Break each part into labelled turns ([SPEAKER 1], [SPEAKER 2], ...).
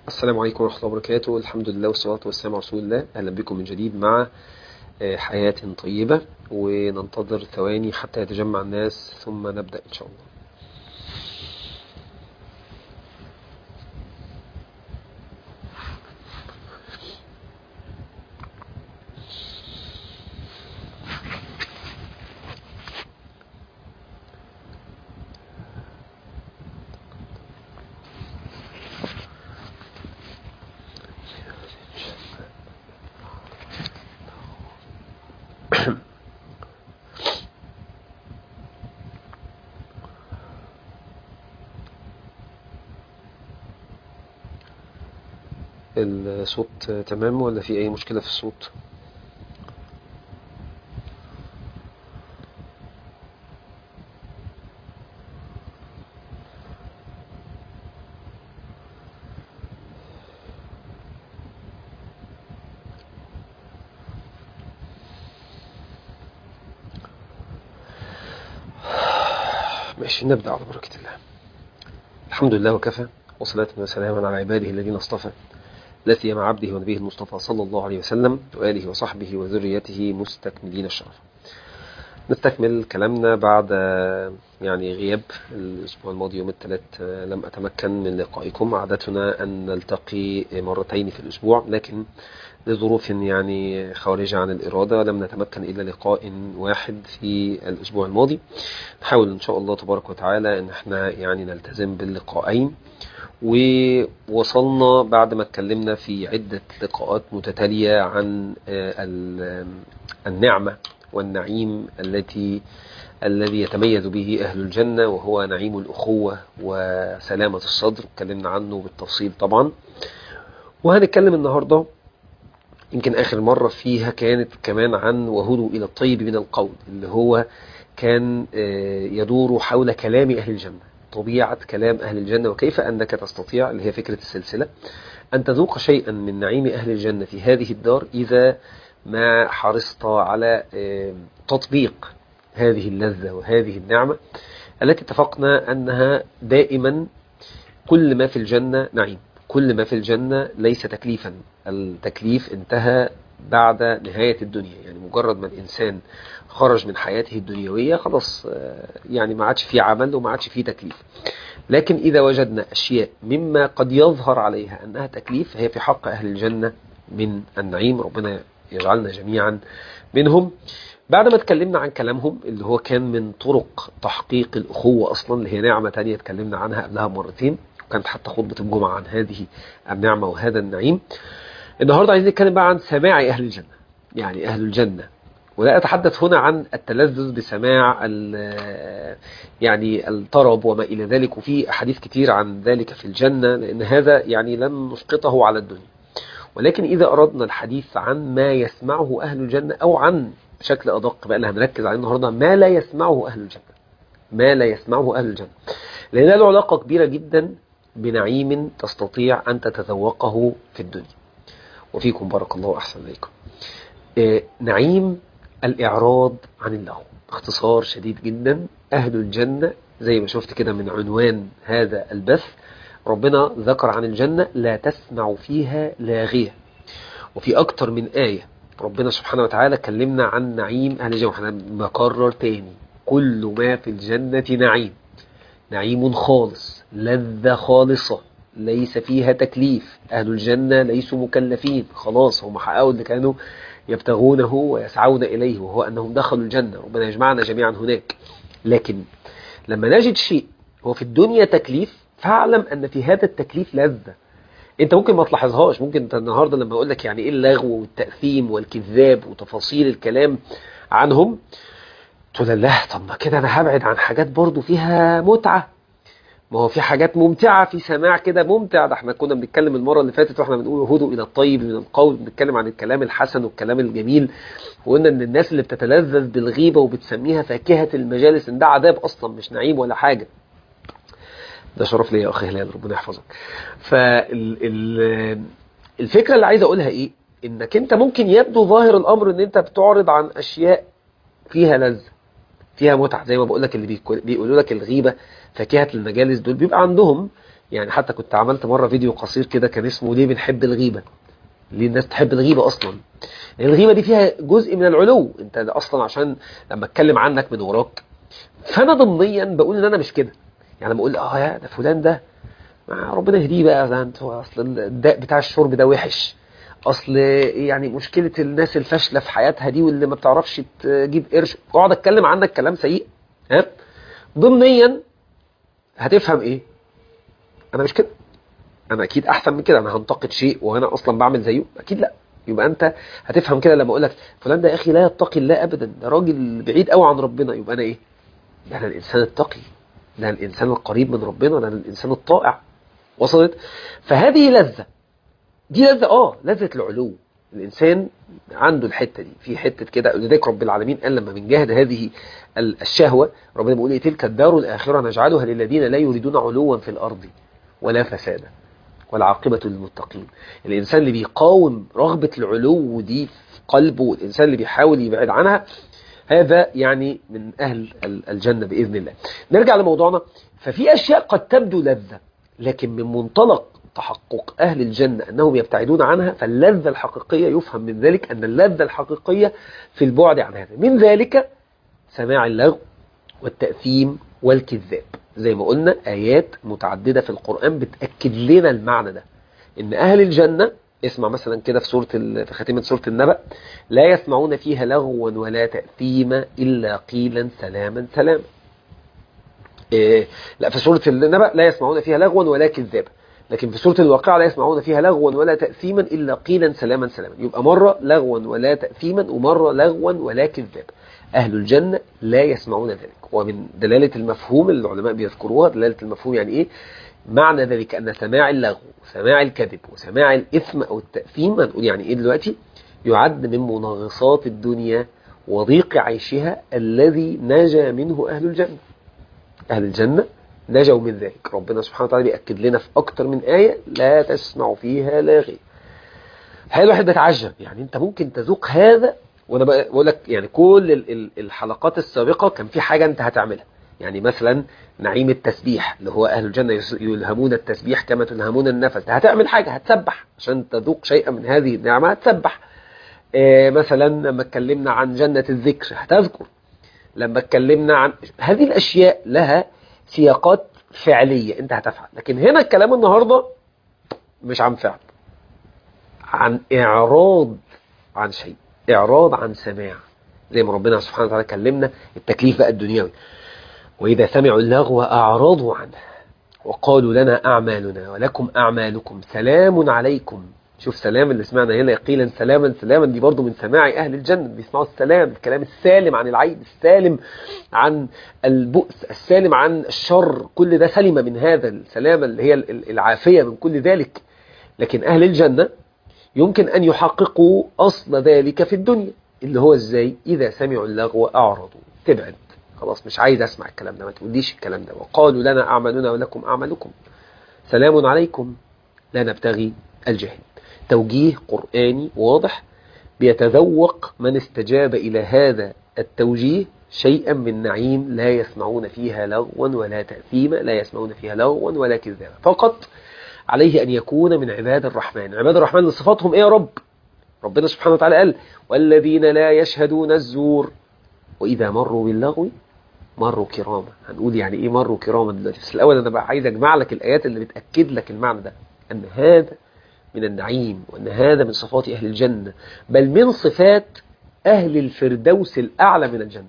[SPEAKER 1] السلام عليكم ورحمة الله وبركاته الحمد لله والصلاة والسلام على رسول الله أهلا بكم من جديد مع آه، حياة طيبة وننتظر ثواني حتى يتجمع الناس ثم نبدأ إن شاء الله الصوت تمام ولا في أي مشكلة في الصوت ماشي نبدأ على بركة الله الحمد لله وكفى وصلاة وسلاما على عباده الذين اصطفى لا سيما عبده ونبيه المصطفى صلى الله عليه وسلم وآله وصحبه وذريته مستكملين الشرف نستكمل كلامنا بعد يعني غياب الأسبوع الماضي يوم الثلاث لم أتمكن من لقائكم عادتنا أن نلتقي مرتين في الأسبوع لكن لظروف يعني خارجة عن الإرادة لم نتمكن إلا لقاء واحد في الأسبوع الماضي نحاول إن شاء الله تبارك وتعالى أن احنا يعني نلتزم باللقاءين ووصلنا بعد ما اتكلمنا في عدة لقاءات متتالية عن النعمة والنعيم التي الذي يتميز به أهل الجنة وهو نعيم الأخوة وسلامة الصدر اتكلمنا عنه بالتفصيل طبعا وهنتكلم النهاردة يمكن آخر مرة فيها كانت كمان عن وهدوا إلى الطيب من القول اللي هو كان يدور حول كلام أهل الجنة طبيعة كلام أهل الجنة وكيف أنك تستطيع اللي هي فكرة السلسلة أن تذوق شيئا من نعيم أهل الجنة في هذه الدار إذا ما حرصت على تطبيق هذه اللذة وهذه النعمة التي اتفقنا أنها دائما كل ما في الجنة نعيم كل ما في الجنة ليس تكليفا التكليف انتهى بعد نهاية الدنيا يعني مجرد ما الإنسان خرج من حياته الدنيوية خلاص يعني ما عادش فيه عمل وما عادش فيه تكليف لكن إذا وجدنا أشياء مما قد يظهر عليها أنها تكليف هي في حق أهل الجنة من النعيم ربنا يجعلنا جميعا منهم بعد ما اتكلمنا عن كلامهم اللي هو كان من طرق تحقيق الأخوة أصلا اللي هي نعمة تانية اتكلمنا عنها قبلها مرتين وكانت حتى خطبة الجمعة عن هذه النعمة وهذا النعيم النهاردة عايزين نتكلم بقى عن سماع أهل الجنة يعني أهل الجنة ولا أتحدث هنا عن التلذذ بسماع يعني الطرب وما إلى ذلك وفي أحاديث كتير عن ذلك في الجنة لأن هذا يعني لن نسقطه على الدنيا ولكن إذا أردنا الحديث عن ما يسمعه أهل الجنة أو عن بشكل أدق بقى اللي هنركز عليه النهاردة ما لا يسمعه أهل الجنة ما لا يسمعه أهل الجنة لأن له علاقة كبيرة جدا بنعيم تستطيع أن تتذوقه في الدنيا وفيكم بارك الله أحسن إليكم نعيم الإعراض عن اللغو اختصار شديد جدا أهل الجنة زي ما شفت كده من عنوان هذا البث ربنا ذكر عن الجنة لا تسمع فيها لاغية وفي أكتر من آية ربنا سبحانه وتعالى كلمنا عن نعيم أهل الجنة وحنا بكرر تاني كل ما في الجنة نعيم نعيم خالص لذة خالصة ليس فيها تكليف أهل الجنة ليسوا مكلفين خلاص هم حققوا اللي كانوا يبتغونه ويسعون إليه وهو أنهم دخلوا الجنة ربنا يجمعنا جميعا هناك لكن لما نجد شيء هو في الدنيا تكليف فاعلم أن في هذا التكليف لذة انت ممكن ما تلاحظهاش ممكن انت النهاردة لما اقول لك يعني ايه اللغو والتأثيم والكذاب وتفاصيل الكلام عنهم تقول لا طب ما كده انا هبعد عن حاجات برضو فيها متعة ما هو في حاجات ممتعة في سماع كده ممتع ده احنا كنا بنتكلم المرة اللي فاتت واحنا بنقول هدوا الى الطيب من القول بنتكلم عن الكلام الحسن والكلام الجميل وقلنا ان الناس اللي بتتلذذ بالغيبة وبتسميها فاكهة المجالس ان ده عذاب اصلا مش نعيم ولا حاجة ده شرف ليا يا اخي هلال ربنا يحفظك فالفكرة اللي عايز اقولها ايه انك انت ممكن يبدو ظاهر الامر ان انت بتعرض عن اشياء فيها لذة فيها متعة زي ما بقول لك اللي بيقولوا لك الغيبة فاكهة المجالس دول بيبقى عندهم يعني حتى كنت عملت مرة فيديو قصير كده كان اسمه ليه بنحب الغيبة ليه الناس تحب الغيبة أصلا لأن الغيبة دي فيها جزء من العلو أنت أصلا عشان لما أتكلم عنك من وراك فأنا ضمنيا بقول إن أنا مش كده يعني لما أقول آه يا ده فلان ده ربنا يهديه بقى ده انت أصل الداء بتاع الشرب ده وحش اصل يعني مشكلة الناس الفاشلة في حياتها دي واللي ما بتعرفش تجيب قرش اقعد اتكلم عنك كلام سيء ها ضمنيا هتفهم ايه انا مش كده انا اكيد احسن من كده انا هنتقد شيء وانا اصلا بعمل زيه اكيد لا يبقى انت هتفهم كده لما اقول لك فلان ده يا اخي لا يتقي الله ابدا ده راجل بعيد قوي عن ربنا يبقى انا ايه ده انا الانسان التقي ده الانسان القريب من ربنا ده الانسان الطائع وصلت فهذه لذة دي لذة اه لذة العلو الإنسان عنده الحتة دي في حتة كده لذلك رب العالمين قال لما بنجاهد هذه الشهوة ربنا بيقول ايه تلك الدار الآخرة نجعلها للذين لا يريدون علوا في الأرض ولا فسادا والعاقبة للمتقين الإنسان اللي بيقاوم رغبة العلو دي في قلبه والإنسان اللي بيحاول يبعد عنها هذا يعني من أهل الجنة بإذن الله نرجع لموضوعنا ففي أشياء قد تبدو لذة لكن من منطلق تحقق أهل الجنة أنهم يبتعدون عنها فاللذة الحقيقية يفهم من ذلك أن اللذة الحقيقية في البعد عن هذا من ذلك سماع اللغو والتأثيم والكذاب زي ما قلنا آيات متعددة في القرآن بتأكد لنا المعنى ده إن أهل الجنة اسمع مثلا كده في سورة في خاتمة سورة النبأ لا يسمعون فيها لغوا ولا تأثيما إلا قيلا سلاما سلاما إيه لا في سورة النبأ لا يسمعون فيها لغوا ولا كذابا لكن في سورة الواقعة لا يسمعون فيها لغوا ولا تأثيما إلا قيلا سلاما سلاما يبقى مرة لغوا ولا تأثيما ومرة لغوا ولا كذابا أهل الجنة لا يسمعون ذلك ومن دلالة المفهوم اللي العلماء بيذكروها دلالة المفهوم يعني إيه معنى ذلك أن سماع اللغو وسماع الكذب وسماع الإثم أو التأثيم هنقول يعني إيه دلوقتي يعد من منغصات الدنيا وضيق عيشها الذي نجا منه أهل الجنة أهل الجنة نجوا من ذلك ربنا سبحانه وتعالى بيأكد لنا في أكتر من آية لا تسمع فيها لاغي هل الواحد بيتعجب يعني أنت ممكن تذوق هذا وأنا بقول لك يعني كل الحلقات السابقة كان في حاجة أنت هتعملها يعني مثلا نعيم التسبيح اللي هو أهل الجنة يلهمون التسبيح كما تلهمون النفس هتعمل حاجة هتسبح عشان تذوق شيئا من هذه النعمة هتسبح إيه مثلا لما اتكلمنا عن جنة الذكر هتذكر لما اتكلمنا عن هذه الأشياء لها سياقات فعلية انت هتفعل لكن هنا الكلام النهاردة مش عن فعل عن إعراض عن شيء إعراض عن سماع زي ما ربنا سبحانه وتعالى كلمنا التكليف بقى الدنيوي وإذا سمعوا اللغو أعرضوا عنه وقالوا لنا أعمالنا ولكم أعمالكم سلام عليكم شوف سلام اللي سمعنا هنا قيلا سلاما سلاما دي برضو من سماع أهل الجنة بيسمعوا السلام الكلام السالم عن العيب السالم عن البؤس السالم عن الشر كل ده سلم من هذا السلام اللي هي العافية من كل ذلك لكن أهل الجنة يمكن أن يحققوا أصل ذلك في الدنيا اللي هو إزاي إذا سمعوا اللغو أعرضوا تبعد خلاص مش عايز أسمع الكلام ده ما تقوليش الكلام ده وقالوا لنا أعمالنا ولكم أعمالكم سلام عليكم لا نبتغي الجهل توجيه قرآني واضح بيتذوق من استجاب إلى هذا التوجيه شيئا من نعيم لا يسمعون فيها لغوا ولا تأثيما لا يسمعون فيها لغوا ولا كذابا فقط عليه أن يكون من عباد الرحمن عباد الرحمن صفاتهم إيه يا رب ربنا سبحانه وتعالى قال والذين لا يشهدون الزور وإذا مروا باللغو مروا كراما هنقول يعني إيه مروا كراما دلوقتي بس الأول أنا بقى عايز أجمع لك الآيات اللي بتأكد لك المعنى ده أن هذا من النعيم وأن هذا من صفات أهل الجنة بل من صفات أهل الفردوس الأعلى من الجنة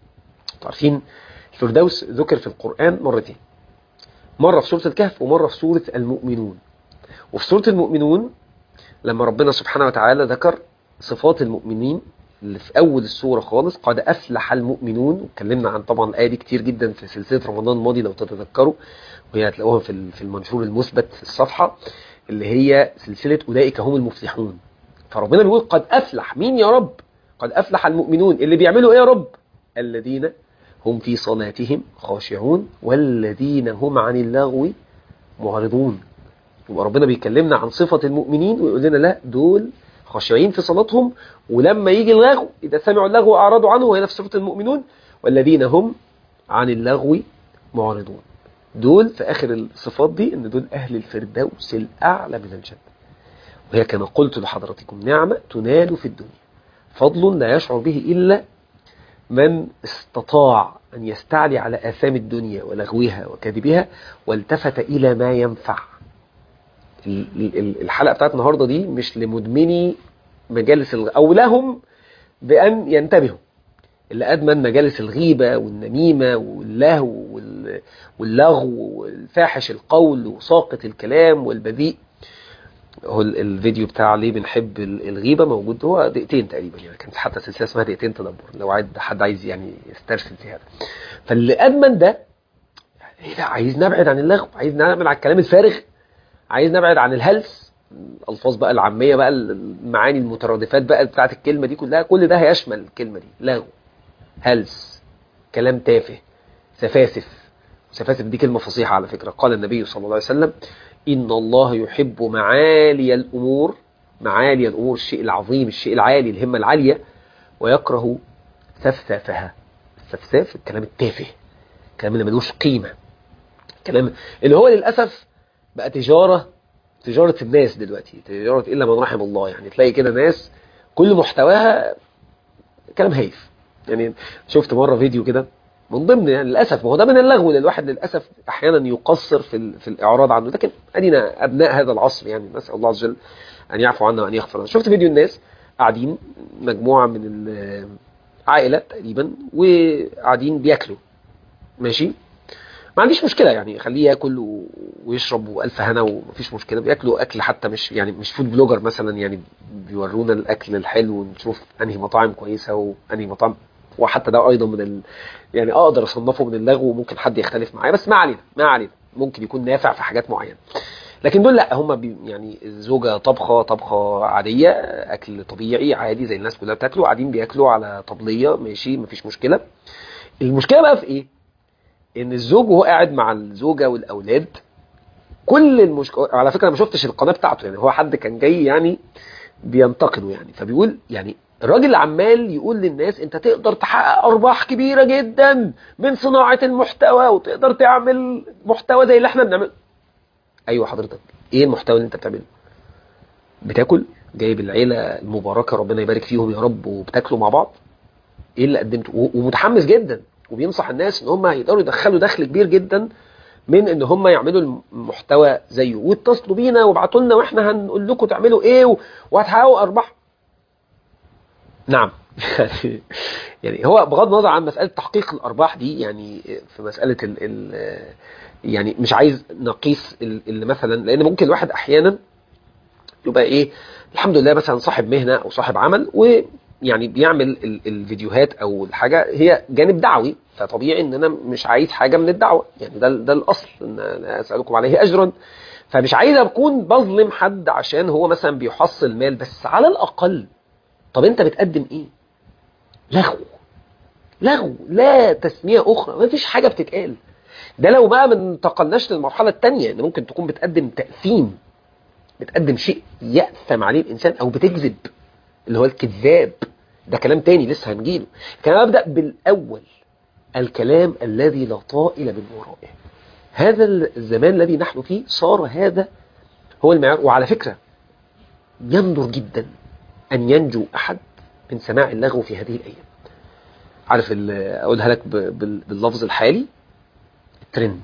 [SPEAKER 1] عارفين الفردوس ذكر في القرآن مرتين مرة في سورة الكهف ومرة في سورة المؤمنون وفي سورة المؤمنون لما ربنا سبحانه وتعالى ذكر صفات المؤمنين اللي في أول السورة خالص قد أفلح المؤمنون واتكلمنا عن طبعا الآية دي كتير جدا في سلسلة رمضان الماضي لو تتذكروا وهي هتلاقوها في في المنشور المثبت في الصفحة اللي هي سلسلة أولئك هم المفلحون فربنا بيقول قد أفلح مين يا رب قد أفلح المؤمنون اللي بيعملوا إيه يا رب الذين هم في صلاتهم خاشعون والذين هم عن اللغو معرضون يبقى ربنا بيكلمنا عن صفة المؤمنين ويقول لنا لا دول خاشعين في صلاتهم ولما يجي اللغو إذا سمعوا اللغو أعرضوا عنه وهي نفس صفة المؤمنون والذين هم عن اللغو معرضون دول في آخر الصفات دي إن دول أهل الفردوس الأعلى من الجنة وهي كما قلت لحضراتكم نعمة تنال في الدنيا فضل لا يشعر به إلا من استطاع أن يستعلي على آثام الدنيا ولغوها وكذبها والتفت إلى ما ينفع ال- ال- الحلقة بتاعت النهاردة دي مش لمدمني مجالس الغ... أو لهم بأن ينتبهوا اللي أدمن مجالس الغيبة والنميمة واللهو وال- واللغو والفاحش القول وساقط الكلام والبذيء هو ال- الفيديو بتاع ليه بنحب ال- الغيبة موجود هو دقيقتين تقريبا يعني كانت حتى سلسلة اسمها دقيقتين تدبر لو عايز حد عايز يعني يسترسل في هذا فاللي أدمن ده ايه ده عايز نبعد عن اللغو عايز نبعد عن الكلام الفارغ عايز نبعد عن الهلس الالفاظ بقى العاميه بقى المعاني المترادفات بقى بتاعت الكلمه دي كلها كل ده هيشمل الكلمه دي لغو هلس كلام تافه سفاسف سفاسف دي كلمه فصيحه على فكره قال النبي صلى الله عليه وسلم ان الله يحب معالي الامور معالي الامور الشيء العظيم الشيء العالي الهمه العاليه ويكره سفسافها السفساف الكلام التافه الكلام اللي ملوش قيمه كلام اللي هو للاسف بقى تجاره تجاره الناس دلوقتي تجاره الا من رحم الله يعني تلاقي كده ناس كل محتواها كلام هايف يعني شفت مره فيديو كده من ضمن يعني للاسف ما هو ده من اللغو اللي الواحد للاسف احيانا يقصر في ال- في الاعراض عنه لكن ادينا ابناء هذا العصر يعني نسال الله عز وجل ان يعفو عنا وان يغفر لنا شفت فيديو الناس قاعدين مجموعه من العائله تقريبا وقاعدين بياكلوا ماشي ما عنديش مشكله يعني خليه ياكل و- ويشرب والف هنا ومفيش مشكله بياكلوا اكل حتى مش يعني مش فود بلوجر مثلا يعني بيورونا الاكل الحلو ونشوف انهي مطاعم كويسه وانهي مطاعم وحتى ده ايضا من ال... يعني اقدر اصنفه من اللغو وممكن حد يختلف معايا بس ما علينا ما علينا ممكن يكون نافع في حاجات معينه لكن دول لا هم بي يعني الزوجه طبخه طبخه عاديه اكل طبيعي عادي زي الناس كلها بتاكله قاعدين بياكلوا على طبليه ماشي مفيش مشكله المشكله بقى في ايه ان الزوج وهو قاعد مع الزوجه والاولاد كل المشكله على فكره أنا ما شفتش القناه بتاعته يعني هو حد كان جاي يعني بينتقده يعني فبيقول يعني الراجل عمال يقول للناس انت تقدر تحقق ارباح كبيره جدا من صناعه المحتوى وتقدر تعمل محتوى زي اللي احنا بنعمله ايوه حضرتك ايه المحتوى اللي انت بتعمله بتاكل جايب العيله المباركه ربنا يبارك فيهم يا رب وبتاكلوا مع بعض ايه اللي قدمته و- ومتحمس جدا وبينصح الناس ان هم يقدروا يدخلوا دخل كبير جدا من ان هم يعملوا المحتوى زيه واتصلوا بينا وابعتوا لنا واحنا هنقول لكم تعملوا ايه و- وهتحققوا ارباح نعم يعني يعني هو بغض النظر عن مساله تحقيق الارباح دي يعني في مساله ال ال يعني مش عايز نقيس ال- اللي مثلا لان ممكن الواحد احيانا يبقى ايه الحمد لله مثلا صاحب مهنه او صاحب عمل ويعني بيعمل ال- الفيديوهات او الحاجه هي جانب دعوي فطبيعي ان انا مش عايز حاجه من الدعوه يعني ده ده الاصل ان لا اسالكم عليه اجرا فمش عايز اكون بظلم حد عشان هو مثلا بيحصل مال بس على الاقل طب انت بتقدم ايه لغو لغو لا تسميه اخرى ما فيش حاجه بتتقال ده لو بقى ما انتقلناش للمرحله الثانيه ان ممكن تكون بتقدم تاثيم بتقدم شيء يأثم عليه الإنسان أو بتكذب اللي هو الكذاب ده كلام تاني لسه هنجيله كان أبدأ بالأول الكلام الذي لا طائل من ورائه هذا الزمان الذي نحن فيه صار هذا هو المعيار وعلى فكرة يندر جدا أن ينجو أحد من سماع اللغو في هذه الأيام عارف ال- أقولها لك ب- بال- باللفظ الحالي الترند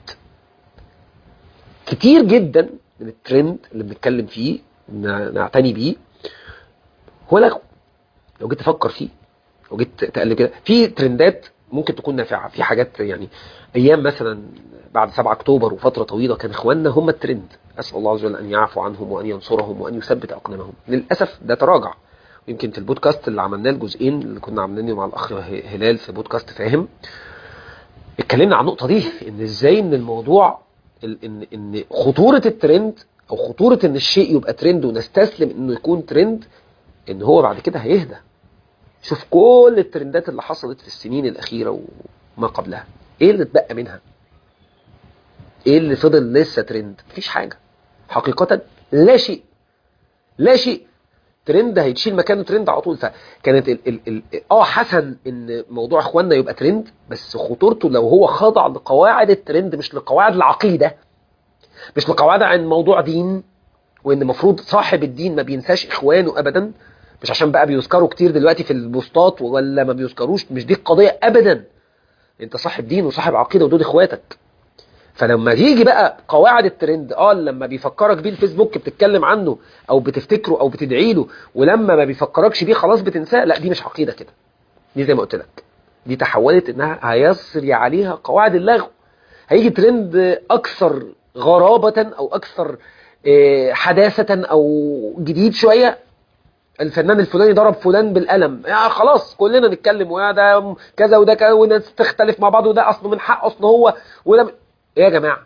[SPEAKER 1] كتير جدا من الترند اللي بنتكلم فيه ن- نعتني بيه هو لغو لو جيت تفكر فيه لو جيت تقلب كده في ترندات ممكن تكون نافعه في حاجات يعني ايام مثلا بعد 7 اكتوبر وفتره طويله كان اخواننا هم الترند اسال الله عز وجل ان يعفو عنهم وان ينصرهم وان يثبت اقدامهم للاسف ده تراجع يمكن في البودكاست اللي عملناه الجزئين اللي كنا عاملينه مع الاخ ه- هلال في بودكاست فاهم اتكلمنا عن النقطه دي ان ازاي ان الموضوع ال- ان ان خطوره الترند او خطوره ان الشيء يبقى ترند ونستسلم انه يكون ترند ان هو بعد كده هيهدى شوف كل الترندات اللي حصلت في السنين الاخيره وما قبلها ايه اللي اتبقى منها ايه اللي فضل لسه ترند مفيش حاجه حقيقه لا شيء لا شيء ترند هيتشيل مكانه ترند على طول فكانت ال ال ال اه حسن ان موضوع اخواننا يبقى ترند بس خطورته لو هو خضع لقواعد الترند مش لقواعد العقيده مش لقواعد عن موضوع دين وان المفروض صاحب الدين ما بينساش اخوانه ابدا مش عشان بقى بيذكروا كتير دلوقتي في البوستات ولا ما بيذكروش مش دي القضيه ابدا انت صاحب دين وصاحب عقيده ودول اخواتك فلما يجي بقى قواعد الترند اه لما بيفكرك بيه الفيسبوك بتتكلم عنه او بتفتكره او بتدعي له ولما ما بيفكركش بيه خلاص بتنساه لا دي مش عقيده كده دي زي ما قلت لك دي تحولت انها هيسري عليها قواعد اللغو هيجي ترند اكثر غرابه او اكثر آه، حداثه او جديد شويه الفنان الفلاني ضرب فلان بالقلم يا خلاص كلنا نتكلم ويا ده كذا وده كذا وناس تختلف مع بعض وده اصله من حق اصله هو وده من... ايه يا جماعه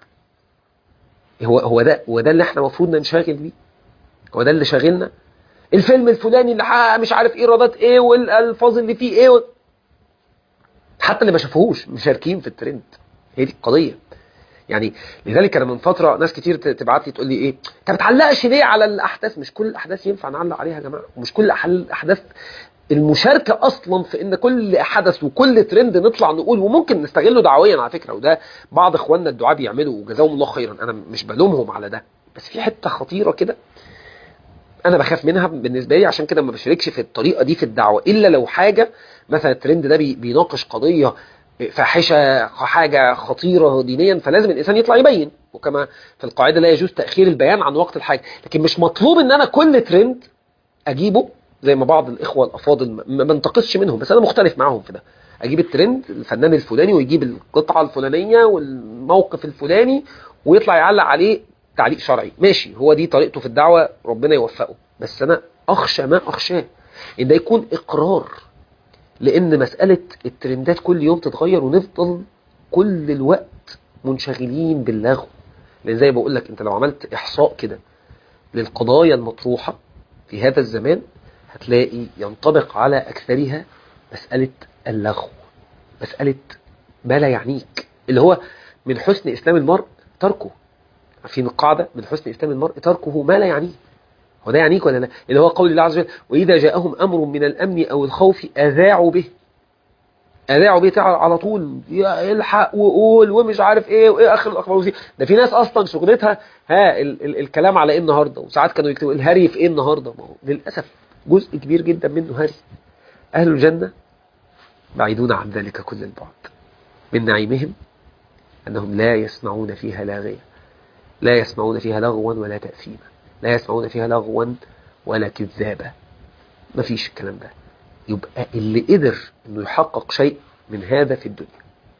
[SPEAKER 1] هو هو ده هو ده اللي احنا المفروض ننشغل بيه هو ده اللي شاغلنا الفيلم الفلاني اللي حقق مش عارف ايه ايرادات ايه والالفاظ اللي فيه ايه و... حتى اللي ما شافوهوش مشاركين في الترند هي دي القضيه يعني لذلك انا من فتره ناس كتير ت- تبعت لي تقول لي ايه انت ما بتعلقش ليه على الاحداث مش كل الاحداث ينفع نعلق عليها يا جماعه ومش كل أح- الاحداث المشاركه اصلا في ان كل حدث وكل ترند نطلع نقول وممكن نستغله دعويا على فكره وده بعض اخواننا الدعاء بيعملوا وجزاهم الله خيرا انا مش بلومهم على ده بس في حته خطيره كده انا بخاف منها بالنسبه لي عشان كده ما بشاركش في الطريقه دي في الدعوه الا لو حاجه مثلا الترند ده بي- بيناقش قضيه فاحشه حاجه خطيره دينيا فلازم الانسان يطلع يبين وكما في القاعده لا يجوز تاخير البيان عن وقت الحاجه لكن مش مطلوب ان انا كل ترند اجيبه زي ما بعض الاخوه الافاضل ما ما بنتقصش منهم بس انا مختلف معاهم في ده اجيب الترند الفنان الفلاني ويجيب القطعه الفلانيه والموقف الفلاني ويطلع يعلق عليه تعليق شرعي ماشي هو دي طريقته في الدعوه ربنا يوفقه بس انا اخشى ما اخشاه ان ده يكون اقرار لان مساله الترندات كل يوم تتغير ونفضل كل الوقت منشغلين باللغو لان زي ما بقول لك انت لو عملت احصاء كده للقضايا المطروحه في هذا الزمان هتلاقي ينطبق على اكثرها مساله اللغو مساله ما لا يعنيك اللي هو من حسن اسلام المرء تركه عارفين القاعده من حسن اسلام المرء تركه ما لا يعنيه هو ده يعنيك ولا لا اللي هو قول الله عز وجل واذا جاءهم امر من الامن او الخوف اذاعوا به اذاعوا به تعال على طول يا الحق وقول ومش عارف ايه وايه اخر الاخبار وزي. ده في ناس اصلا شغلتها ها ال ال الكلام على ايه النهارده وساعات كانوا يكتبوا الهري في ايه النهارده ما هو للاسف جزء كبير جدا منه هري اهل الجنه بعيدون عن ذلك كل البعد من نعيمهم انهم لا يسمعون فيها لاغيه لا يسمعون فيها لغوا ولا تاثيما لا يسمعون فيها لغوا ولا كذابه مفيش الكلام ده يبقى اللي قدر انه يحقق شيء من هذا في الدنيا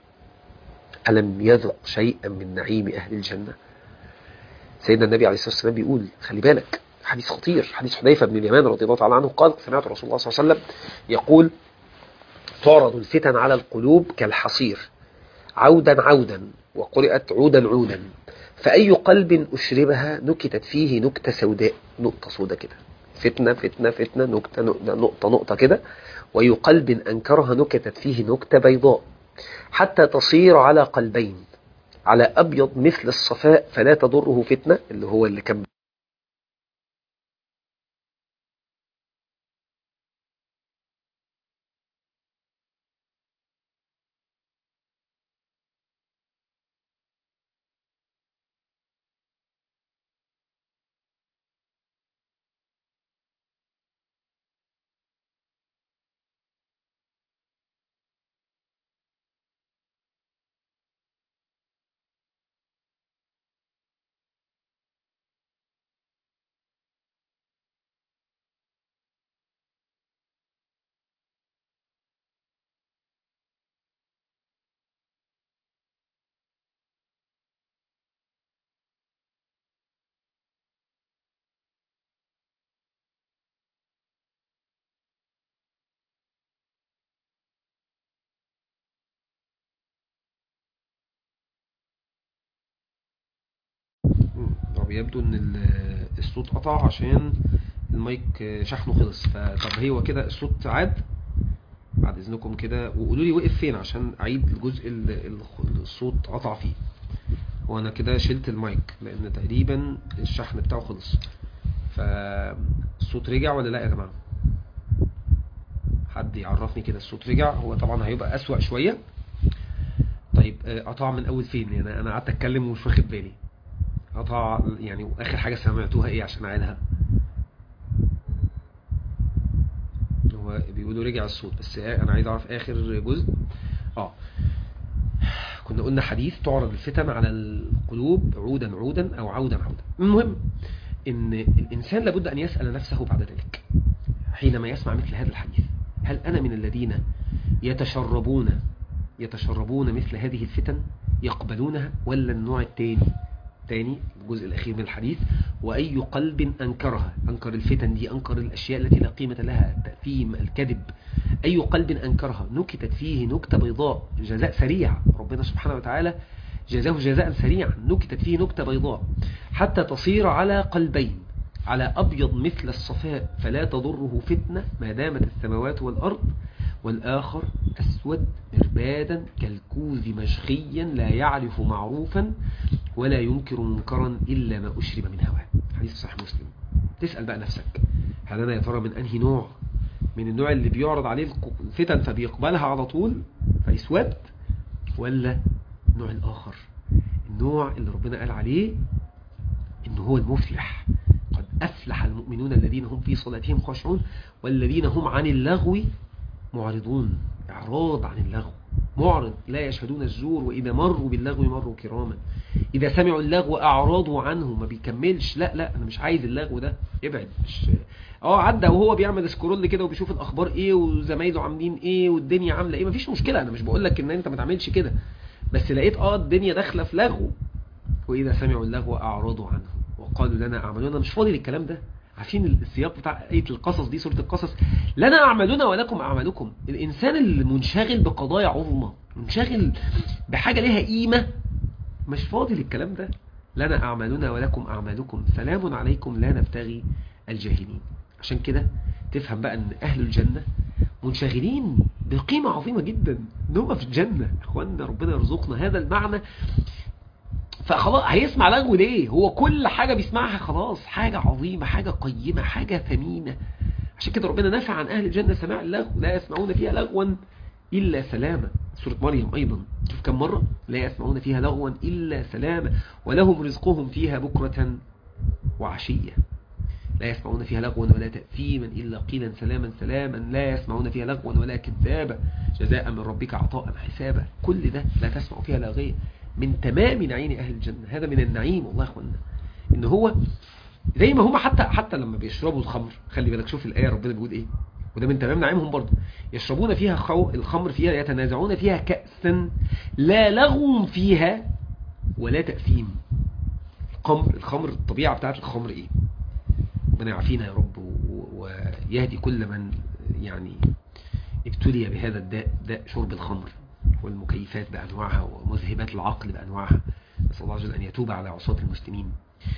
[SPEAKER 1] ألم يذق شيئا من نعيم أهل الجنة سيدنا النبي عليه الصلاة والسلام بيقول خلي بالك حديث خطير حديث حذيفة بن اليمان رضي الله تعالى عنه قال سمعت رسول الله صلى الله عليه وسلم يقول تعرض الفتن على القلوب كالحصير عودا عودا وقرئت عودا عودا فأي قلب أشربها نكتت فيه نكتة سوداء نقطة سوداء كده فتنة فتنة فتنة نكتة نقطة نقطة, نقطة كده وأي قلب أنكرها نكتت فيه نكتة بيضاء حتى تصير على قلبين على أبيض مثل الصفاء فلا تضره فتنة اللي هو اللي كان طب يبدو ان ال- الصوت قطع عشان المايك شحنه خلص فطب هو كده الصوت عاد بعد اذنكم كده وقولوا لي وقف فين عشان اعيد الجزء اللي ال- الصوت قطع فيه هو انا كده شلت المايك لان تقريبا الشحن بتاعه خلص فالصوت رجع ولا لا يا جماعة حد يعرفني كده الصوت رجع هو طبعا هيبقى أسوأ شوية طيب آه، قطع من أول فين يعني أنا قعدت أتكلم ومش واخد بالي قطع يعني آخر حاجة سمعتوها إيه عشان أعيدها هو بيقولوا رجع الصوت بس أنا عايز أعرف آخر جزء آه كنا قلنا حديث تعرض الفتن على القلوب عودا عودا أو عودا عودا المهم إن الإنسان لابد أن يسأل نفسه بعد ذلك حينما يسمع مثل هذا الحديث هل أنا من الذين يتشربون يتشربون مثل هذه الفتن يقبلونها ولا النوع الثاني الثاني الجزء الأخير من الحديث وأي قلب أنكرها أنكر الفتن دي أنكر الأشياء التي لا قيمة لها التأثيم الكذب أي قلب أنكرها نكتت فيه نكتة بيضاء جزاء سريع ربنا سبحانه وتعالى جزاه جزاء سريعا نكتت فيه نكتة بيضاء حتى تصير على قلبين على أبيض مثل الصفاء فلا تضره فتنة ما دامت السماوات والأرض والآخر أسود مربادا كالكوز مشخيا لا يعرف معروفا ولا ينكر منكرا إلا ما أشرب من هواه حديث صحيح مسلم تسأل بقى نفسك هل أنا يا ترى من أنهي نوع من النوع اللي بيعرض عليه الفتن فبيقبلها على طول فيسود ولا النوع الآخر النوع اللي ربنا قال عليه إنه هو المفلح قد أفلح المؤمنون الذين هم في صلاتهم خاشعون والذين هم عن اللغو معرضون إعراض عن اللغو معرض لا يشهدون الزور وإذا مروا باللغو مروا كراما إذا سمعوا اللغو أعراضوا عنه ما بيكملش لا لا أنا مش عايز اللغو ده ابعد مش اه عدى وهو بيعمل سكرول كده وبيشوف الأخبار إيه وزمايله عاملين إيه والدنيا عاملة إيه مفيش مشكلة أنا مش بقول لك إن أنت ما تعملش كده بس لقيت اه الدنيا داخلة في لغو وإذا سمعوا اللغو أعرضوا عنه وقالوا لنا أعمالنا مش فاضي للكلام ده عارفين السياق بتاع آية القصص دي سورة القصص لنا أعمالنا ولكم أعمالكم الإنسان المنشغل بقضايا عظمى منشغل بحاجة لها قيمة مش فاضي للكلام ده لنا أعمالنا ولكم أعمالكم سلام عليكم لا نبتغي الجاهلين عشان كده تفهم بقى أن أهل الجنة منشغلين بقيمة عظيمة جدا ان هم في الجنة اخوانا ربنا يرزقنا هذا المعنى فخلاص هيسمع لغو ليه هو كل حاجة بيسمعها خلاص حاجة عظيمة حاجة قيمة حاجة ثمينة عشان كده ربنا نفع عن أهل الجنة سماع اللغو لا يسمعون فيها لغوا إلا سلامة سورة مريم أيضا شوف كم مرة لا يسمعون فيها لغوا إلا سلامة ولهم رزقهم فيها بكرة وعشية لا يسمعون فيها لغوا ولا تأثيما إلا قيلا سلاما سلاما لا يسمعون فيها لغوا ولا كذابا جزاء من ربك عطاء حسابا كل ده لا تسمع فيها لاغية من تمام نعيم أهل الجنة هذا من النعيم والله يا أخوانا إن هو زي ما هم حتى حتى لما بيشربوا الخمر خلي بالك شوف الآية ربنا بيقول إيه وده من تمام نعيمهم برضه يشربون فيها خو... الخمر فيها يتنازعون فيها كأسا لا لغو فيها ولا تأثيم الخمر الخمر الطبيعة بتاعت الخمر إيه ربنا يعافينا يا رب ويهدي كل من يعني ابتلي بهذا الداء داء شرب الخمر والمكيفات بأنواعها ومذهبات العقل بأنواعها نسأل الله عز وجل أن يتوب على عصاة المسلمين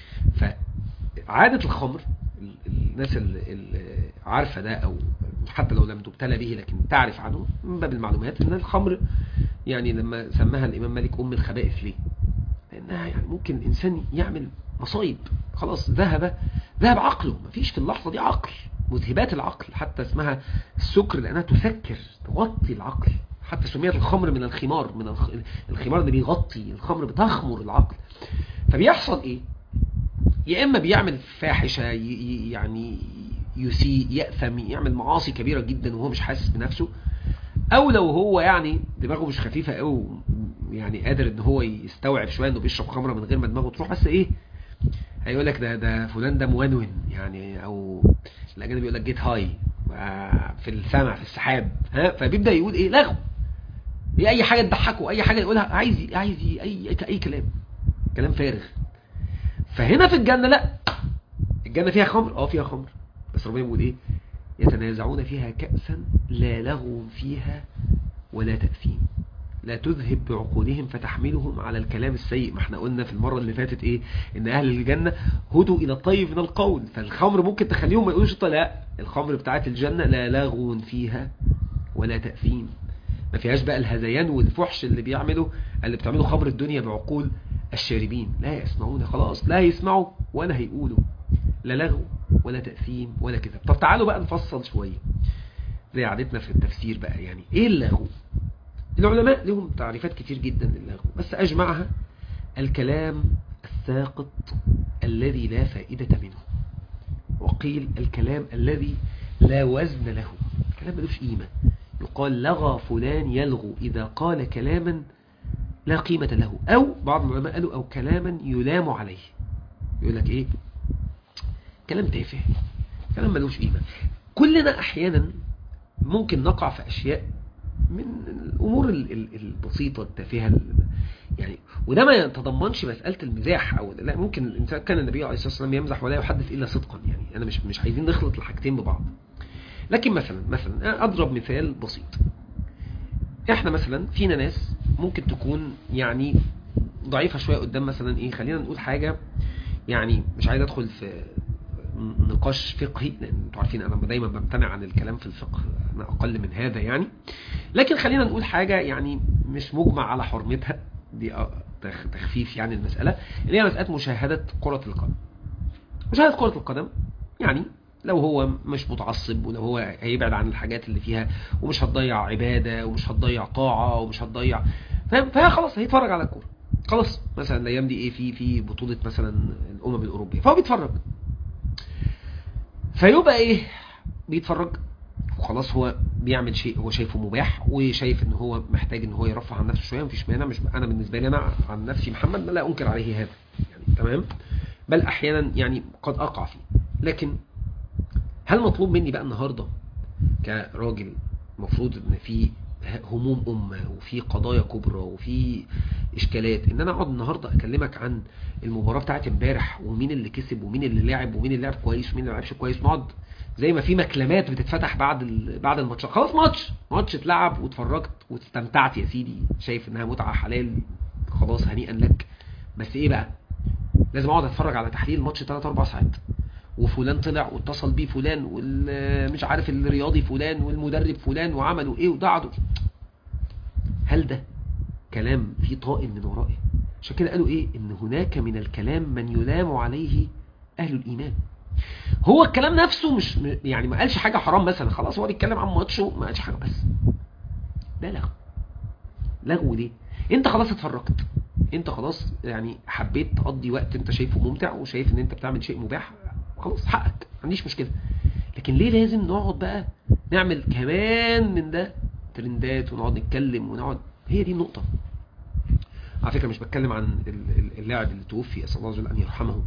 [SPEAKER 1] فعادة الخمر الناس اللي عارفة ده أو حتى لو لم تبتلى به لكن تعرف عنه من باب المعلومات أن الخمر يعني لما سماها الإمام مالك أم الخبائث ليه لأنها يعني ممكن الإنسان يعمل مصايب خلاص ذهب ذهب عقله مفيش في اللحظة دي عقل مذهبات العقل حتى اسمها السكر لأنها تسكر تغطي العقل حتى سميت الخمر من الخمار من الخمار اللي بيغطي الخمر بتخمر العقل فبيحصل ايه يا اما بيعمل فاحشة يعني يسيء يأثم يعمل معاصي كبيرة جدا وهو مش حاسس بنفسه او لو هو يعني دماغه مش خفيفة او يعني قادر ان هو يستوعب شوية انه بيشرب خمرة من غير ما دماغه تروح بس ايه هيقول لك ده ده فلان ده مونون يعني او الاجانب بيقول لك جيت هاي في السمع في السحاب ها فبيبدا يقول ايه لغو اي حاجه تضحكه اي حاجه يقولها عايز عايز اي اي, أي كلام كلام فارغ فهنا في الجنه لا الجنه فيها خمر اه فيها خمر بس ربنا بيقول ايه يتنازعون فيها كأسا لا لغو فيها ولا تأثيم لا تذهب بعقولهم فتحملهم على الكلام السيء ما احنا قلنا في المرة اللي فاتت ايه ان اهل الجنة هدوا الى الطيب من القول فالخمر ممكن تخليهم ما يقولوش لا الخمر بتاعت الجنة لا لغو فيها ولا تأثيم ما فيهاش بقى الهذيان والفحش اللي بيعملوا اللي بتعملوا خمر الدنيا بعقول الشاربين لا يسمعون خلاص لا يسمعوا ولا هيقولوا لا لغو ولا تأثيم ولا كذب طب تعالوا بقى نفصل شوية زي عادتنا في التفسير بقى يعني ايه اللغو العلماء لهم تعريفات كتير جدا للغو بس اجمعها الكلام الساقط الذي لا فائدة منه وقيل الكلام الذي لا وزن له كلام ملوش قيمة يقال لغى فلان يلغو إذا قال كلاما لا قيمة له أو بعض العلماء قالوا أو كلاما يلام عليه يقول لك إيه كلام تافه كلام ملوش قيمة كلنا أحيانا ممكن نقع في أشياء من الأمور البسيطة التافهة يعني وده ما يتضمنش مسألة المزاح أو لا ممكن الإنسان كان النبي عليه الصلاة والسلام يمزح ولا يحدث إلا صدقا يعني أنا مش مش عايزين نخلط الحاجتين ببعض لكن مثلا مثلا أضرب مثال بسيط احنا مثلا فينا ناس ممكن تكون يعني ضعيفة شوية قدام مثلا ايه خلينا نقول حاجة يعني مش عايز ادخل في نقاش فقهي لان انتوا عارفين انا دايما بمتنع عن الكلام في الفقه انا اقل من هذا يعني لكن خلينا نقول حاجة يعني مش مجمع على حرمتها دي تخفيف يعني المسألة اللي هي مسألة مشاهدة كرة القدم مشاهدة كرة القدم يعني لو هو مش متعصب ولو هو هيبعد عن الحاجات اللي فيها ومش هتضيع عبادة ومش هتضيع طاعة ومش هتضيع فاهم فهي خلاص هيتفرج على الكورة خلاص مثلا الايام دي ايه في في بطولة مثلا الامم الاوروبية فهو بيتفرج فيبقى ايه بيتفرج وخلاص هو بيعمل شيء هو شايفه مباح وشايف ان هو محتاج ان هو يرفع عن نفسه شويه مفيش مانع مش انا بالنسبه لي انا عن نفسي محمد لا انكر عليه هذا يعني تمام بل احيانا يعني قد اقع فيه لكن هل مطلوب مني بقى النهارده كراجل المفروض ان في هموم أمة وفي قضايا كبرى وفي إشكالات إن أنا أقعد النهاردة أكلمك عن المباراة بتاعت امبارح ومين اللي كسب ومين اللي لعب ومين اللي لعب كويس ومين اللي لعبش كويس نقعد زي ما في مكلمات بتتفتح بعد ال... بعد الماتش خلاص ماتش ماتش اتلعب واتفرجت واستمتعت يا سيدي شايف انها متعة حلال خلاص هنيئا لك بس ايه بقى لازم اقعد اتفرج على تحليل ماتش 3 4 ساعات وفلان طلع واتصل بيه فلان والمش عارف الرياضي فلان والمدرب فلان وعملوا ايه وضعوا هل ده كلام فيه طائل من ورائه عشان كده قالوا ايه ان هناك من الكلام من يلام عليه اهل الايمان هو الكلام نفسه مش يعني ما قالش حاجة حرام مثلا خلاص هو بيتكلم عن ماتشه ما قالش حاجة بس ده لغو لغو ليه انت خلاص اتفرجت انت خلاص يعني حبيت تقضي وقت انت شايفه ممتع وشايف ان انت بتعمل شيء مباح خلاص حقك ما عنديش مشكلة لكن ليه لازم نقعد بقى نعمل كمان من ده ترندات ونقعد نتكلم ونقعد هي دي النقطة على فكرة مش بتكلم عن اللاعب اللي توفي أسأل الله عز وجل أن يرحمه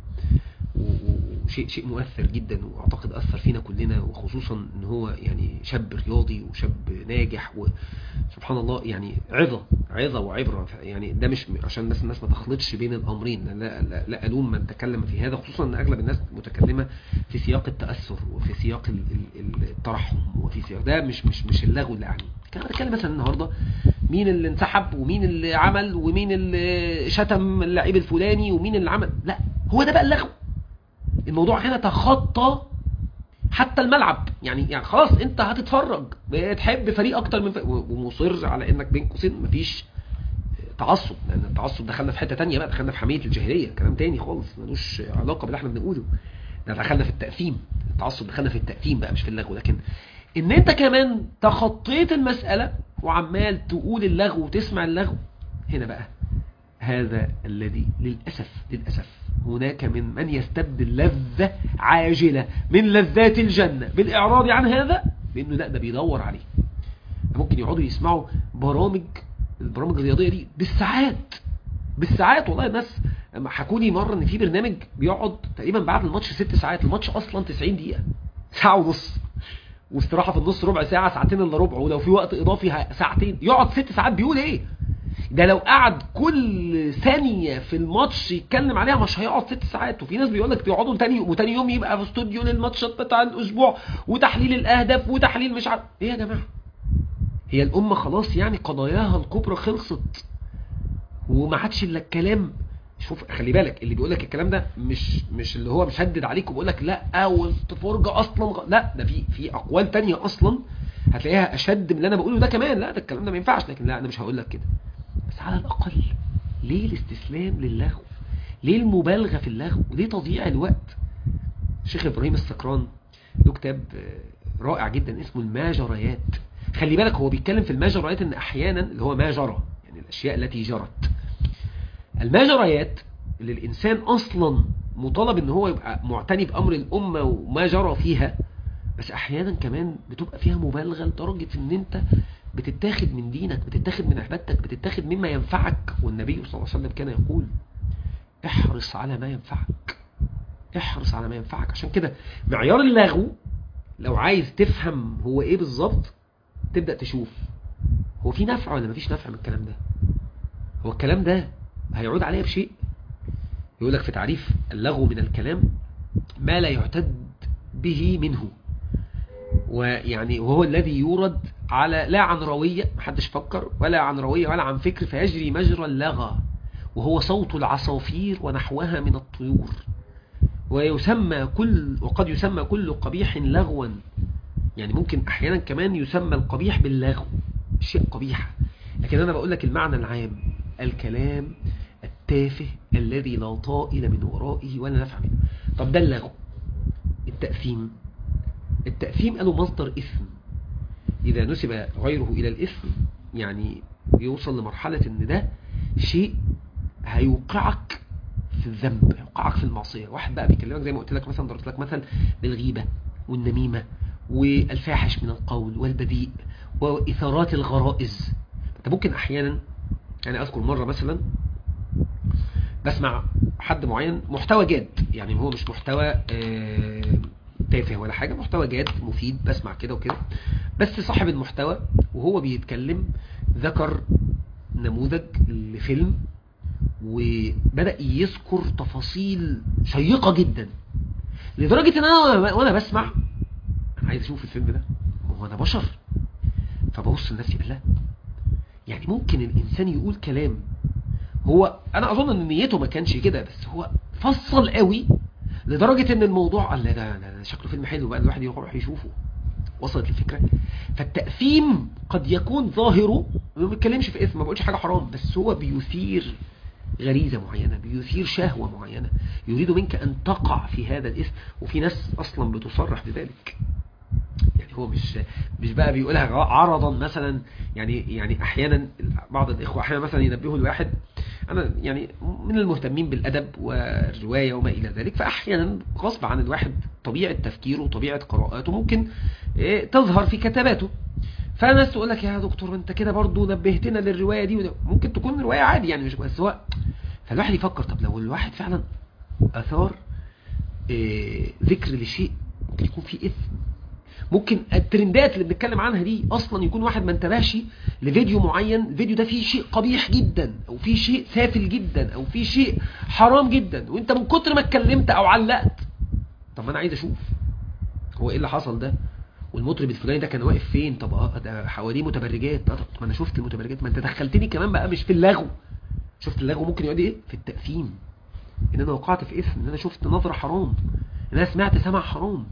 [SPEAKER 1] وشيء شيء مؤثر جدا واعتقد اثر فينا كلنا وخصوصا ان هو يعني شاب رياضي وشاب ناجح وسبحان الله يعني عظة عظة وعبرة يعني ده مش عشان بس الناس ما تخلطش بين الامرين لا لا, لا الوم من تكلم في هذا خصوصا ان اغلب الناس متكلمة في سياق التاثر وفي سياق الترحم وفي سياق ده مش مش مش اللغو اللي يعني كان بتكلم مثلا النهارده مين اللي انسحب ومين اللي عمل ومين اللي شتم اللعيب الفلاني ومين اللي عمل لا هو ده بقى اللغو الموضوع هنا تخطى حتى الملعب يعني يعني خلاص انت هتتفرج بتحب فريق اكتر من فريق ومصر على انك بين قوسين مفيش تعصب لان التعصب دخلنا في حته تانية بقى دخلنا في حميه الجاهليه كلام تاني خالص ملوش علاقه باللي احنا بنقوله ده دخلنا في التأثيم التعصب دخلنا في التأثيم بقى مش في اللغو لكن ان انت كمان تخطيت المسألة وعمال تقول اللغو وتسمع اللغو هنا بقى هذا الذي للأسف للأسف هناك من من يستبدل لذة عاجلة من لذات الجنة بالإعراض عن هذا بأنه لا ده بيدور عليه ممكن يقعدوا يسمعوا برامج البرامج الرياضية دي بالساعات بالساعات والله الناس حكوا لي مرة ان في برنامج بيقعد تقريبا بعد الماتش ست ساعات الماتش اصلا 90 دقيقة ساعة ونص واستراحة في النص ربع ساعة ساعتين الا ربع ولو في وقت اضافي ساعتين يقعد ست ساعات بيقول ايه ده لو قعد كل ثانية في الماتش يتكلم عليها مش هيقعد ست ساعات وفي ناس بيقول لك بيقعدوا تاني وتاني يوم يبقى في استوديو للماتشات بتاع الاسبوع وتحليل الاهداف وتحليل مش عارف ايه يا جماعة هي الامة خلاص يعني قضاياها الكبرى خلصت وما عادش الا الكلام شوف خلي بالك اللي بيقول لك الكلام ده مش مش اللي هو مشدد عليك وبيقول لك لا والفرجه اصلا غ... لا ده في في اقوال تانية اصلا هتلاقيها اشد من اللي انا بقوله ده كمان لا ده الكلام ده ما ينفعش لكن لا انا مش هقول لك كده بس على الاقل ليه الاستسلام للغو ليه المبالغه في اللغو ليه تضييع الوقت الشيخ ابراهيم السكران له كتاب رائع جدا اسمه الماجريات خلي بالك هو بيتكلم في الماجريات ان احيانا اللي هو ما جرى يعني الاشياء التي جرت الماجريات اللي الانسان اصلا مطالب ان هو يبقى معتني بامر الامه وما جرى فيها بس احيانا كمان بتبقى فيها مبالغه لدرجه ان انت بتتاخد من دينك بتتاخد من عبادتك بتتاخد مما ينفعك والنبي صلى الله عليه وسلم كان يقول احرص على ما ينفعك احرص على ما ينفعك عشان كده معيار اللغو لو عايز تفهم هو ايه بالظبط تبدأ تشوف هو في نفع ولا مفيش نفع من الكلام ده هو الكلام ده هيعود عليا بشيء يقول لك في تعريف اللغو من الكلام ما لا يعتد به منه ويعني وهو الذي يورد على لا عن روية محدش فكر ولا عن روية ولا عن فكر فيجري مجرى اللغى وهو صوت العصافير ونحوها من الطيور ويسمى كل وقد يسمى كل قبيح لغوا يعني ممكن احيانا كمان يسمى القبيح باللغو شيء قبيح لكن انا بقول لك المعنى العام الكلام التافه الذي لا طائل من ورائه ولا نفع منه طب ده اللغو التأثيم التأثيم قالوا مصدر إثم إذا نسب غيره إلى الإثم يعني يوصل لمرحلة إن ده شيء هيوقعك في الذنب يوقعك في المعصية واحد بقى بيكلمك زي ما قلت لك مثلا ضربت لك مثل بالغيبة والنميمة والفاحش من القول والبذيء وإثارات الغرائز انت ممكن أحيانا يعني أذكر مرة مثلا بسمع حد معين محتوى جاد يعني هو مش محتوى آه تافه ولا حاجة محتوى جاد مفيد بسمع كده وكده بس صاحب المحتوى وهو بيتكلم ذكر نموذج لفيلم وبدأ يذكر تفاصيل شيقة جدا لدرجة ان انا وانا بسمع انا عايز اشوف الفيلم ده هو انا بشر فببص لنفسي بالله يعني ممكن الانسان يقول كلام هو انا اظن ان نيته ما كانش كده بس هو فصل قوي لدرجة ان الموضوع قال ده, ده, ده شكله فيلم حلو بقى الواحد يروح يشوفه وصلت الفكرة فالتأثيم قد يكون ظاهره ما بيتكلمش في اسم ما بقولش حاجة حرام بس هو بيثير غريزة معينة بيثير شهوة معينة يريد منك أن تقع في هذا الاسم وفي ناس أصلا بتصرح بذلك يعني هو مش مش بقى بيقولها عرضا مثلا يعني يعني احيانا بعض الاخوه احيانا مثلا ينبهوا الواحد انا يعني من المهتمين بالادب والروايه وما الى ذلك فاحيانا غصب عن الواحد طبيعه تفكيره وطبيعه قراءاته ممكن تظهر في كتاباته فناس تقول لك يا دكتور انت كده برضو نبهتنا للروايه دي وده. ممكن تكون روايه عادي يعني مش بس هو فالواحد يفكر طب لو الواحد فعلا اثار إيه ذكر لشيء ممكن يكون فيه اثم ممكن الترندات اللي بنتكلم عنها دي اصلا يكون واحد ما انتبهش لفيديو معين الفيديو ده فيه شيء قبيح جدا او فيه شيء سافل جدا او فيه شيء حرام جدا وانت من كتر ما اتكلمت او علقت طب ما انا عايز اشوف هو ايه اللي حصل ده والمطرب الفلاني ده كان واقف فين طب اه ده حواليه متبرجات طب ما انا شفت المتبرجات ما انت دخلتني كمان بقى مش في اللغو شفت اللغو ممكن يقعد ايه في التأثيم ان انا وقعت في اسم ان انا شفت نظرة حرام ان انا سمعت سمع حرام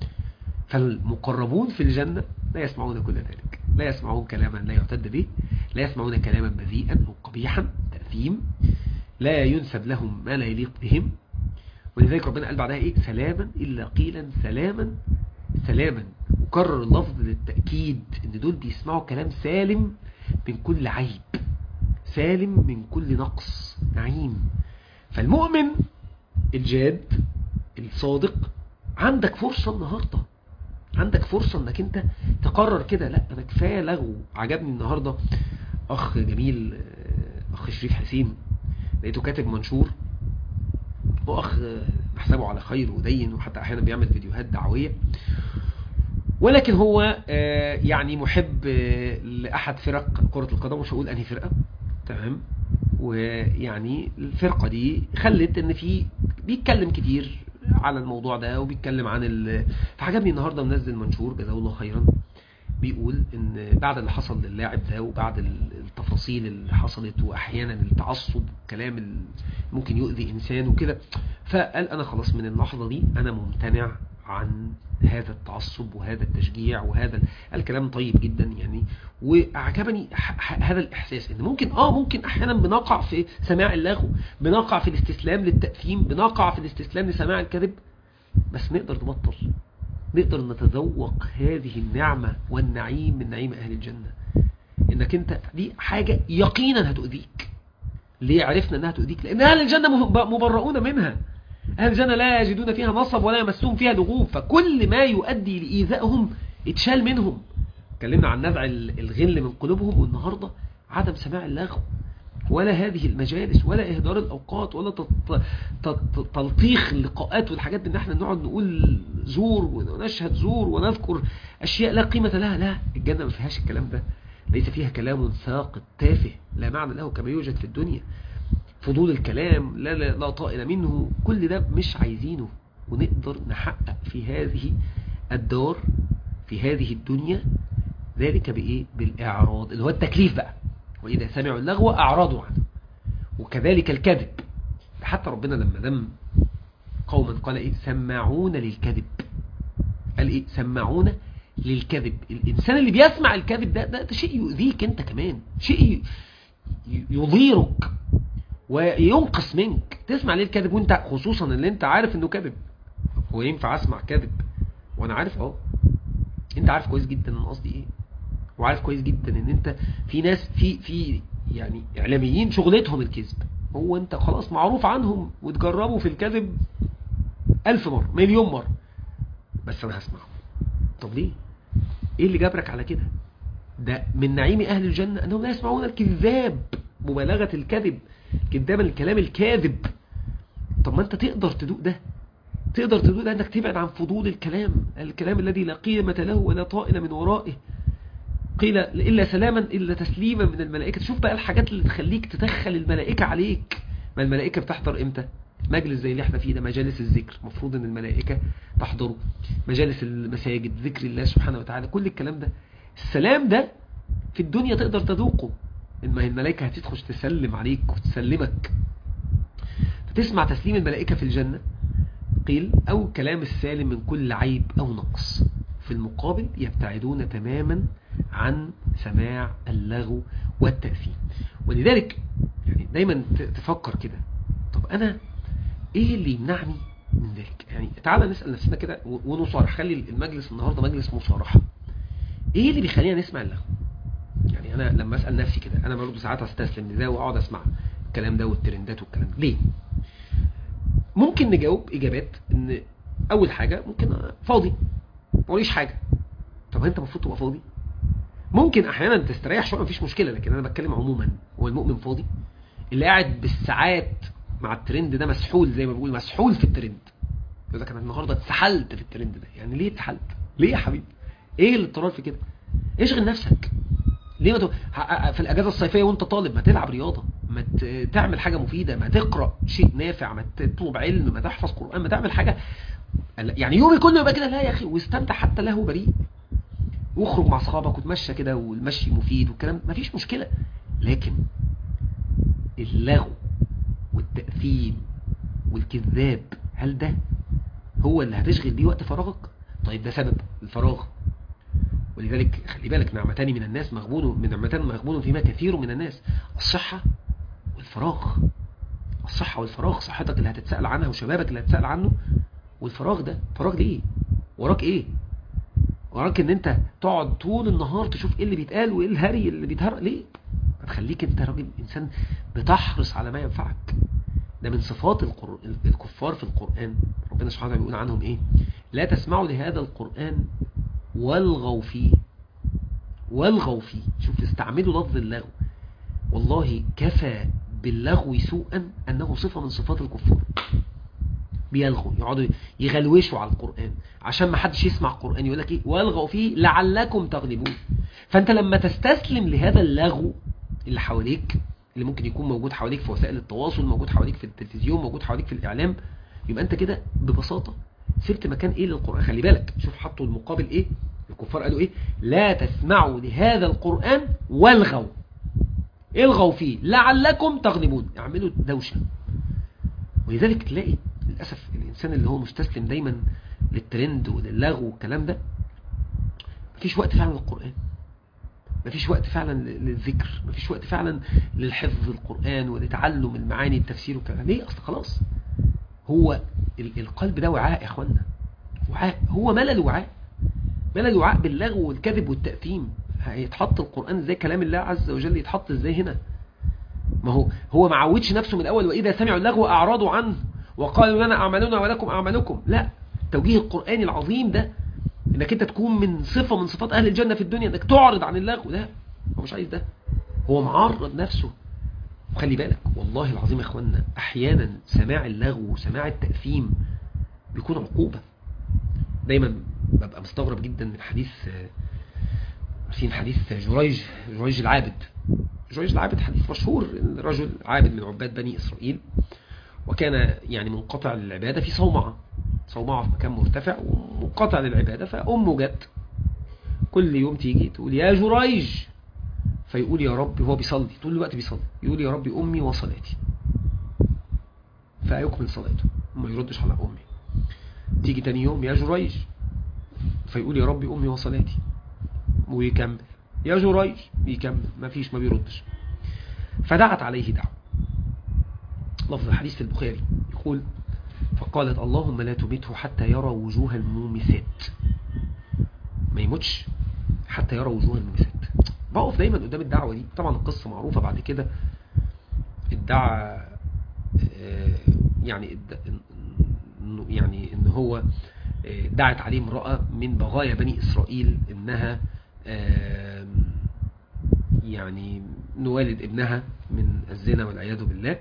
[SPEAKER 1] فالمقربون في الجنة لا يسمعون كل ذلك لا يسمعون كلاما لا يعتد به لا يسمعون كلاما بذيئا أو قبيحا تأثيم لا ينسب لهم ما لا يليق بهم ولذلك ربنا قال بعدها إيه سلاما إلا قيلا سلاما سلاما وكرر اللفظ للتأكيد إن دول بيسمعوا كلام سالم من كل عيب سالم من كل نقص نعيم فالمؤمن الجاد الصادق عندك فرصة النهاردة عندك فرصة انك انت تقرر كده لا انا كفاية لغو عجبني النهاردة اخ جميل اخ شريف حسين لقيته كاتب منشور واخ نحسبه على خير ودين وحتى احيانا بيعمل فيديوهات دعوية ولكن هو يعني محب لاحد فرق كرة القدم مش هقول انهي فرقة تمام ويعني الفرقة دي خلت ان في بيتكلم كتير على الموضوع ده وبيتكلم عن ال... فعجبني النهاردة منزل منشور جزاه الله خيرا بيقول ان بعد اللي حصل للاعب ده وبعد التفاصيل اللي حصلت واحيانا التعصب كلام اللي ممكن يؤذي انسان وكده فقال انا خلاص من اللحظة دي انا ممتنع عن هذا التعصب وهذا التشجيع وهذا الكلام طيب جدا يعني واعجبني هذا الاحساس ان ممكن اه ممكن احيانا بنقع في سماع اللغو بنقع في الاستسلام للتأثيم بنقع في الاستسلام لسماع الكذب بس نقدر نبطل نقدر نتذوق هذه النعمة والنعيم من نعيم أهل الجنة إنك أنت دي حاجة يقينا هتؤذيك ليه عرفنا أنها تؤذيك لأن أهل الجنة مبرؤون منها أهل الجنة لا يجدون فيها نصب ولا يمسون فيها لغوب فكل ما يؤدي لإيذائهم اتشال منهم اتكلمنا عن نزع الغل من قلوبهم والنهاردة عدم سماع اللغو ولا هذه المجالس ولا إهدار الأوقات ولا تلطيخ اللقاءات والحاجات ان احنا نقعد نقول زور ونشهد زور ونذكر أشياء لا قيمة لها لا الجنة ما فيهاش الكلام ده ليس فيها كلام ساقط تافه لا معنى له كما يوجد في الدنيا فضول الكلام لا, لا, لا طائل منه كل ده مش عايزينه ونقدر نحقق في هذه الدار في هذه الدنيا ذلك بإيه؟ بالإعراض اللي هو التكليف بقى وإذا سمعوا اللغو أعرضوا عنه وكذلك الكذب حتى ربنا لما ذم قوما قال إيه سمعون للكذب قال إيه سمعون للكذب الإنسان اللي بيسمع الكذب ده, ده, ده شيء يؤذيك أنت كمان شيء يضيرك وينقص منك تسمع ليه الكذب وانت خصوصا اللي انت عارف انه كذب هو ينفع اسمع كذب وانا عارف اه انت عارف كويس جدا انا قصدي ايه وعارف كويس جدا ان انت في ناس في في يعني اعلاميين شغلتهم الكذب هو انت خلاص معروف عنهم وتجربوا في الكذب ألف مرة مليون مرة بس انا هسمعه طب ليه ايه اللي جابرك على كده ده من نعيم اهل الجنة انهم لا يسمعون الكذاب مبالغة الكذب كذابا الكلام الكاذب طب ما انت تقدر تدوق ده تقدر تدوق ده انك تبعد عن فضول الكلام الكلام الذي لا قيمة له ولا طائل من ورائه قيل إلا سلاما إلا تسليما من الملائكة شوف بقى الحاجات اللي تخليك تدخل الملائكة عليك ما الملائكة بتحضر إمتى مجلس زي اللي احنا فيه ده مجالس الذكر مفروض ان الملائكة تحضره مجالس المساجد ذكر الله سبحانه وتعالى كل الكلام ده السلام ده في الدنيا تقدر تذوقه ما هي الملائكة هتدخل تسلم عليك وتسلمك فتسمع تسليم الملائكة في الجنة قيل أو كلام السالم من كل عيب أو نقص في المقابل يبتعدون تماما عن سماع اللغو والتأثيم ولذلك يعني دايما تفكر كده طب أنا إيه اللي يمنعني من ذلك يعني تعال نسأل نفسنا كده ونصارح خلي المجلس النهاردة مجلس مصارحة إيه اللي بيخلينا نسمع اللغو يعني أنا لما أسأل نفسي كده أنا برضه ساعات أستسلم لده وأقعد أسمع الكلام ده والترندات والكلام ده ليه ممكن نجاوب إجابات إن أول حاجة ممكن فاضي موريش حاجة طب انت المفروض تبقى فاضي ممكن احيانا تستريح شويه مفيش مشكله لكن انا بتكلم عموما هو المؤمن فاضي اللي قاعد بالساعات مع الترند ده مسحول زي ما بقول مسحول في الترند يقول لك انا النهارده اتسحلت في الترند ده يعني ليه اتسحلت ليه يا حبيبي ايه الاضطرار في كده اشغل نفسك ليه ما ت... في الاجازه الصيفيه وانت طالب ما تلعب رياضه ما ت... تعمل حاجه مفيده ما تقرا شيء نافع ما تطلب علم ما تحفظ قران ما تعمل حاجه يعني يومي كله يبقى كده لا يا اخي واستمتع حتى له بريء واخرج مع اصحابك وتمشى كده والمشي مفيد والكلام مفيش مشكله لكن اللغو والتأثيم والكذاب هل ده هو اللي هتشغل بيه وقت فراغك طيب ده سبب الفراغ ولذلك خلي بالك نعمتان من الناس مغبون من نعمتان مغبون فيما كثير من الناس الصحة والفراغ الصحة والفراغ صحتك اللي هتتسأل عنها وشبابك اللي هتتسأل عنه والفراغ ده فراغ ليه وراك ايه وراك ان انت تقعد طول النهار تشوف ايه اللي بيتقال وايه الهري اللي بيتهرق ليه ما تخليك انت راجل انسان بتحرص على ما ينفعك ده من صفات القر... الكفار في القرآن ربنا سبحانه وتعالى بيقول عنهم ايه لا تسمعوا لهذا القرآن والغوا فيه والغوا فيه شوف استعملوا لفظ اللغو والله كفى باللغو سوءا انه صفة من صفات الكفار بيلغوا يقعدوا يغلوشوا على القرآن عشان ما حدش يسمع القرآن يقول لك ايه والغوا فيه لعلكم تغلبون فانت لما تستسلم لهذا اللغو اللي حواليك اللي ممكن يكون موجود حواليك في وسائل التواصل موجود حواليك في التلفزيون موجود حواليك في الإعلام يبقى انت كده ببساطة سبت مكان ايه للقرآن خلي بالك شوف حطوا المقابل ايه الكفار قالوا ايه لا تسمعوا لهذا القرآن والغوا الغوا فيه لعلكم تغلبون اعملوا دوشة ولذلك تلاقي للأسف الإنسان اللي هو مستسلم دايما للترند وللغو والكلام ده مفيش وقت فعلا للقرآن مفيش وقت فعلا للذكر مفيش وقت فعلا للحفظ القرآن ولتعلم المعاني التفسير والكلام ليه أصلا خلاص هو ال- القلب ده وعاء يا اخوانا وعاء هو ملل وعاء ملل وعاء باللغو والكذب والتأثيم هيتحط القرآن ازاي كلام الله عز وجل يتحط ازاي هنا ما هو هو ما عودش نفسه من الاول واذا سمعوا اللغو اعرضوا عنه وقالوا لنا اعمالنا ولكم اعمالكم لا التوجيه القرآني العظيم ده انك انت تكون من صفة من صفات اهل الجنة في الدنيا انك تعرض عن اللغو لا هو مش عايز ده هو معرض نفسه وخلي بالك والله العظيم يا اخوانا احيانا سماع اللغو وسماع التأثيم بيكون عقوبة دايما ببقى مستغرب جدا من حديث عارفين حديث جريج جريج العابد جريج العابد حديث مشهور إن رجل عابد من عباد بني إسرائيل وكان يعني منقطع للعبادة في صومعة صومعة في مكان مرتفع ومنقطع للعبادة فأمه جت كل يوم تيجي تقول يا جريج فيقول يا رب هو بيصلي طول الوقت بيصلي يقول يا رب أمي وصلاتي فيكمل صلاته وما يردش على أمي تيجي تاني يوم يا جريج فيقول يا رب أمي وصلاتي ويكمل يا جريج يكمل ما فيش ما بيردش فدعت عليه دعوة لفظ الحديث في البخاري يقول فقالت اللهم لا تمته حتى يرى وجوه المومسات ما يموتش حتى يرى وجوه المومسات بقف دايما قدام الدعوة دي طبعا القصة معروفة بعد كده ادعى آه، يعني اد- إنه- يعني ان هو آه، دعت عليه امرأة من بغايا بني إسرائيل إنها آم، يعني نوالد ابنها من الزنا والعياذ بالله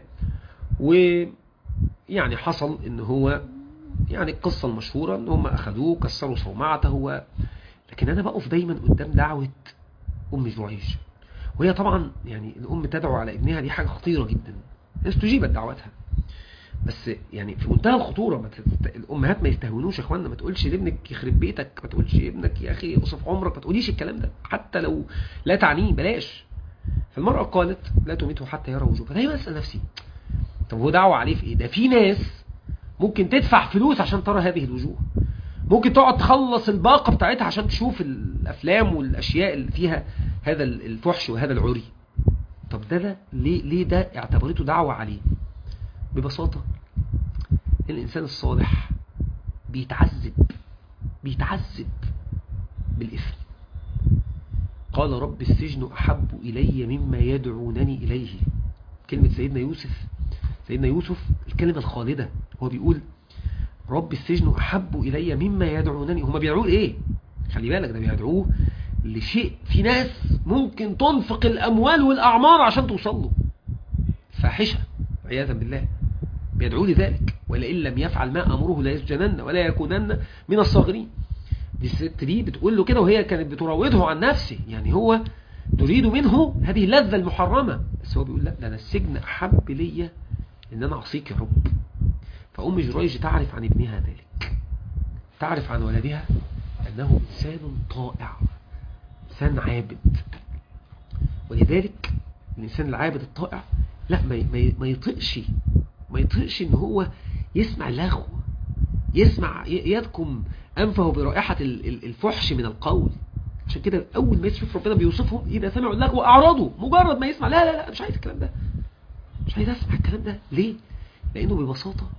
[SPEAKER 1] ويعني حصل ان هو يعني القصة المشهورة ان هم اخذوه كسروا صومعته و... لكن انا بقف دايما قدام دعوة ام جريج وهي طبعا يعني الام تدعو على ابنها دي حاجة خطيرة جدا استجيبت دعوتها بس يعني في منتهى الخطورة ما تست... الامهات ما يستهونوش يا اخوانا ما تقولش لابنك يخرب بيتك ما تقولش ابنك يا اخي اصف عمرك ما تقوليش الكلام ده حتى لو لا تعنيه بلاش فالمرأة قالت لا تميته حتى يرى وجوه فدايما اسال نفسي طب هو دعوة عليه في ايه ده في ناس ممكن تدفع فلوس عشان ترى هذه الوجوه ممكن تقعد تخلص الباقة بتاعتها عشان تشوف الافلام والاشياء اللي فيها هذا الفحش وهذا العري طب ده ده ليه ليه ده اعتبرته دعوة عليه ببساطة الإنسان الصالح بيتعذب بيتعذب بالإثم قال رب السجن أحب إلي مما يدعونني إليه كلمة سيدنا يوسف سيدنا يوسف الكلمة الخالدة هو بيقول رب السجن أحب إلي مما يدعونني هما بيدعوه إيه خلي بالك ده بيدعوه لشيء في ناس ممكن تنفق الأموال والأعمار عشان توصل له فاحشة عياذا بالله بيدعو لذلك ولئن لم يفعل ما أمره لا يسجنن ولا يكونن من الصاغرين دي الست دي بتقول له كده وهي كانت بتراوده عن نفسه يعني هو تريد منه هذه اللذة المحرمة بس هو بيقول لا ده أنا السجن أحب ليا إن أنا أعصيك يا رب فأم جريج تعرف عن ابنها ذلك تعرف عن ولدها أنه إنسان طائع إنسان عابد ولذلك الإنسان العابد الطائع لا ما ما ما يطقش ما يطقش ان هو يسمع لغو يسمع يدكم انفه برائحة الفحش من القول عشان كده اول ما يشوف ربنا بيوصفهم اذا سمعوا اللغو اعرضوا مجرد ما يسمع لا لا لا مش عايز الكلام ده مش عايز اسمع الكلام ده ليه لانه ببساطة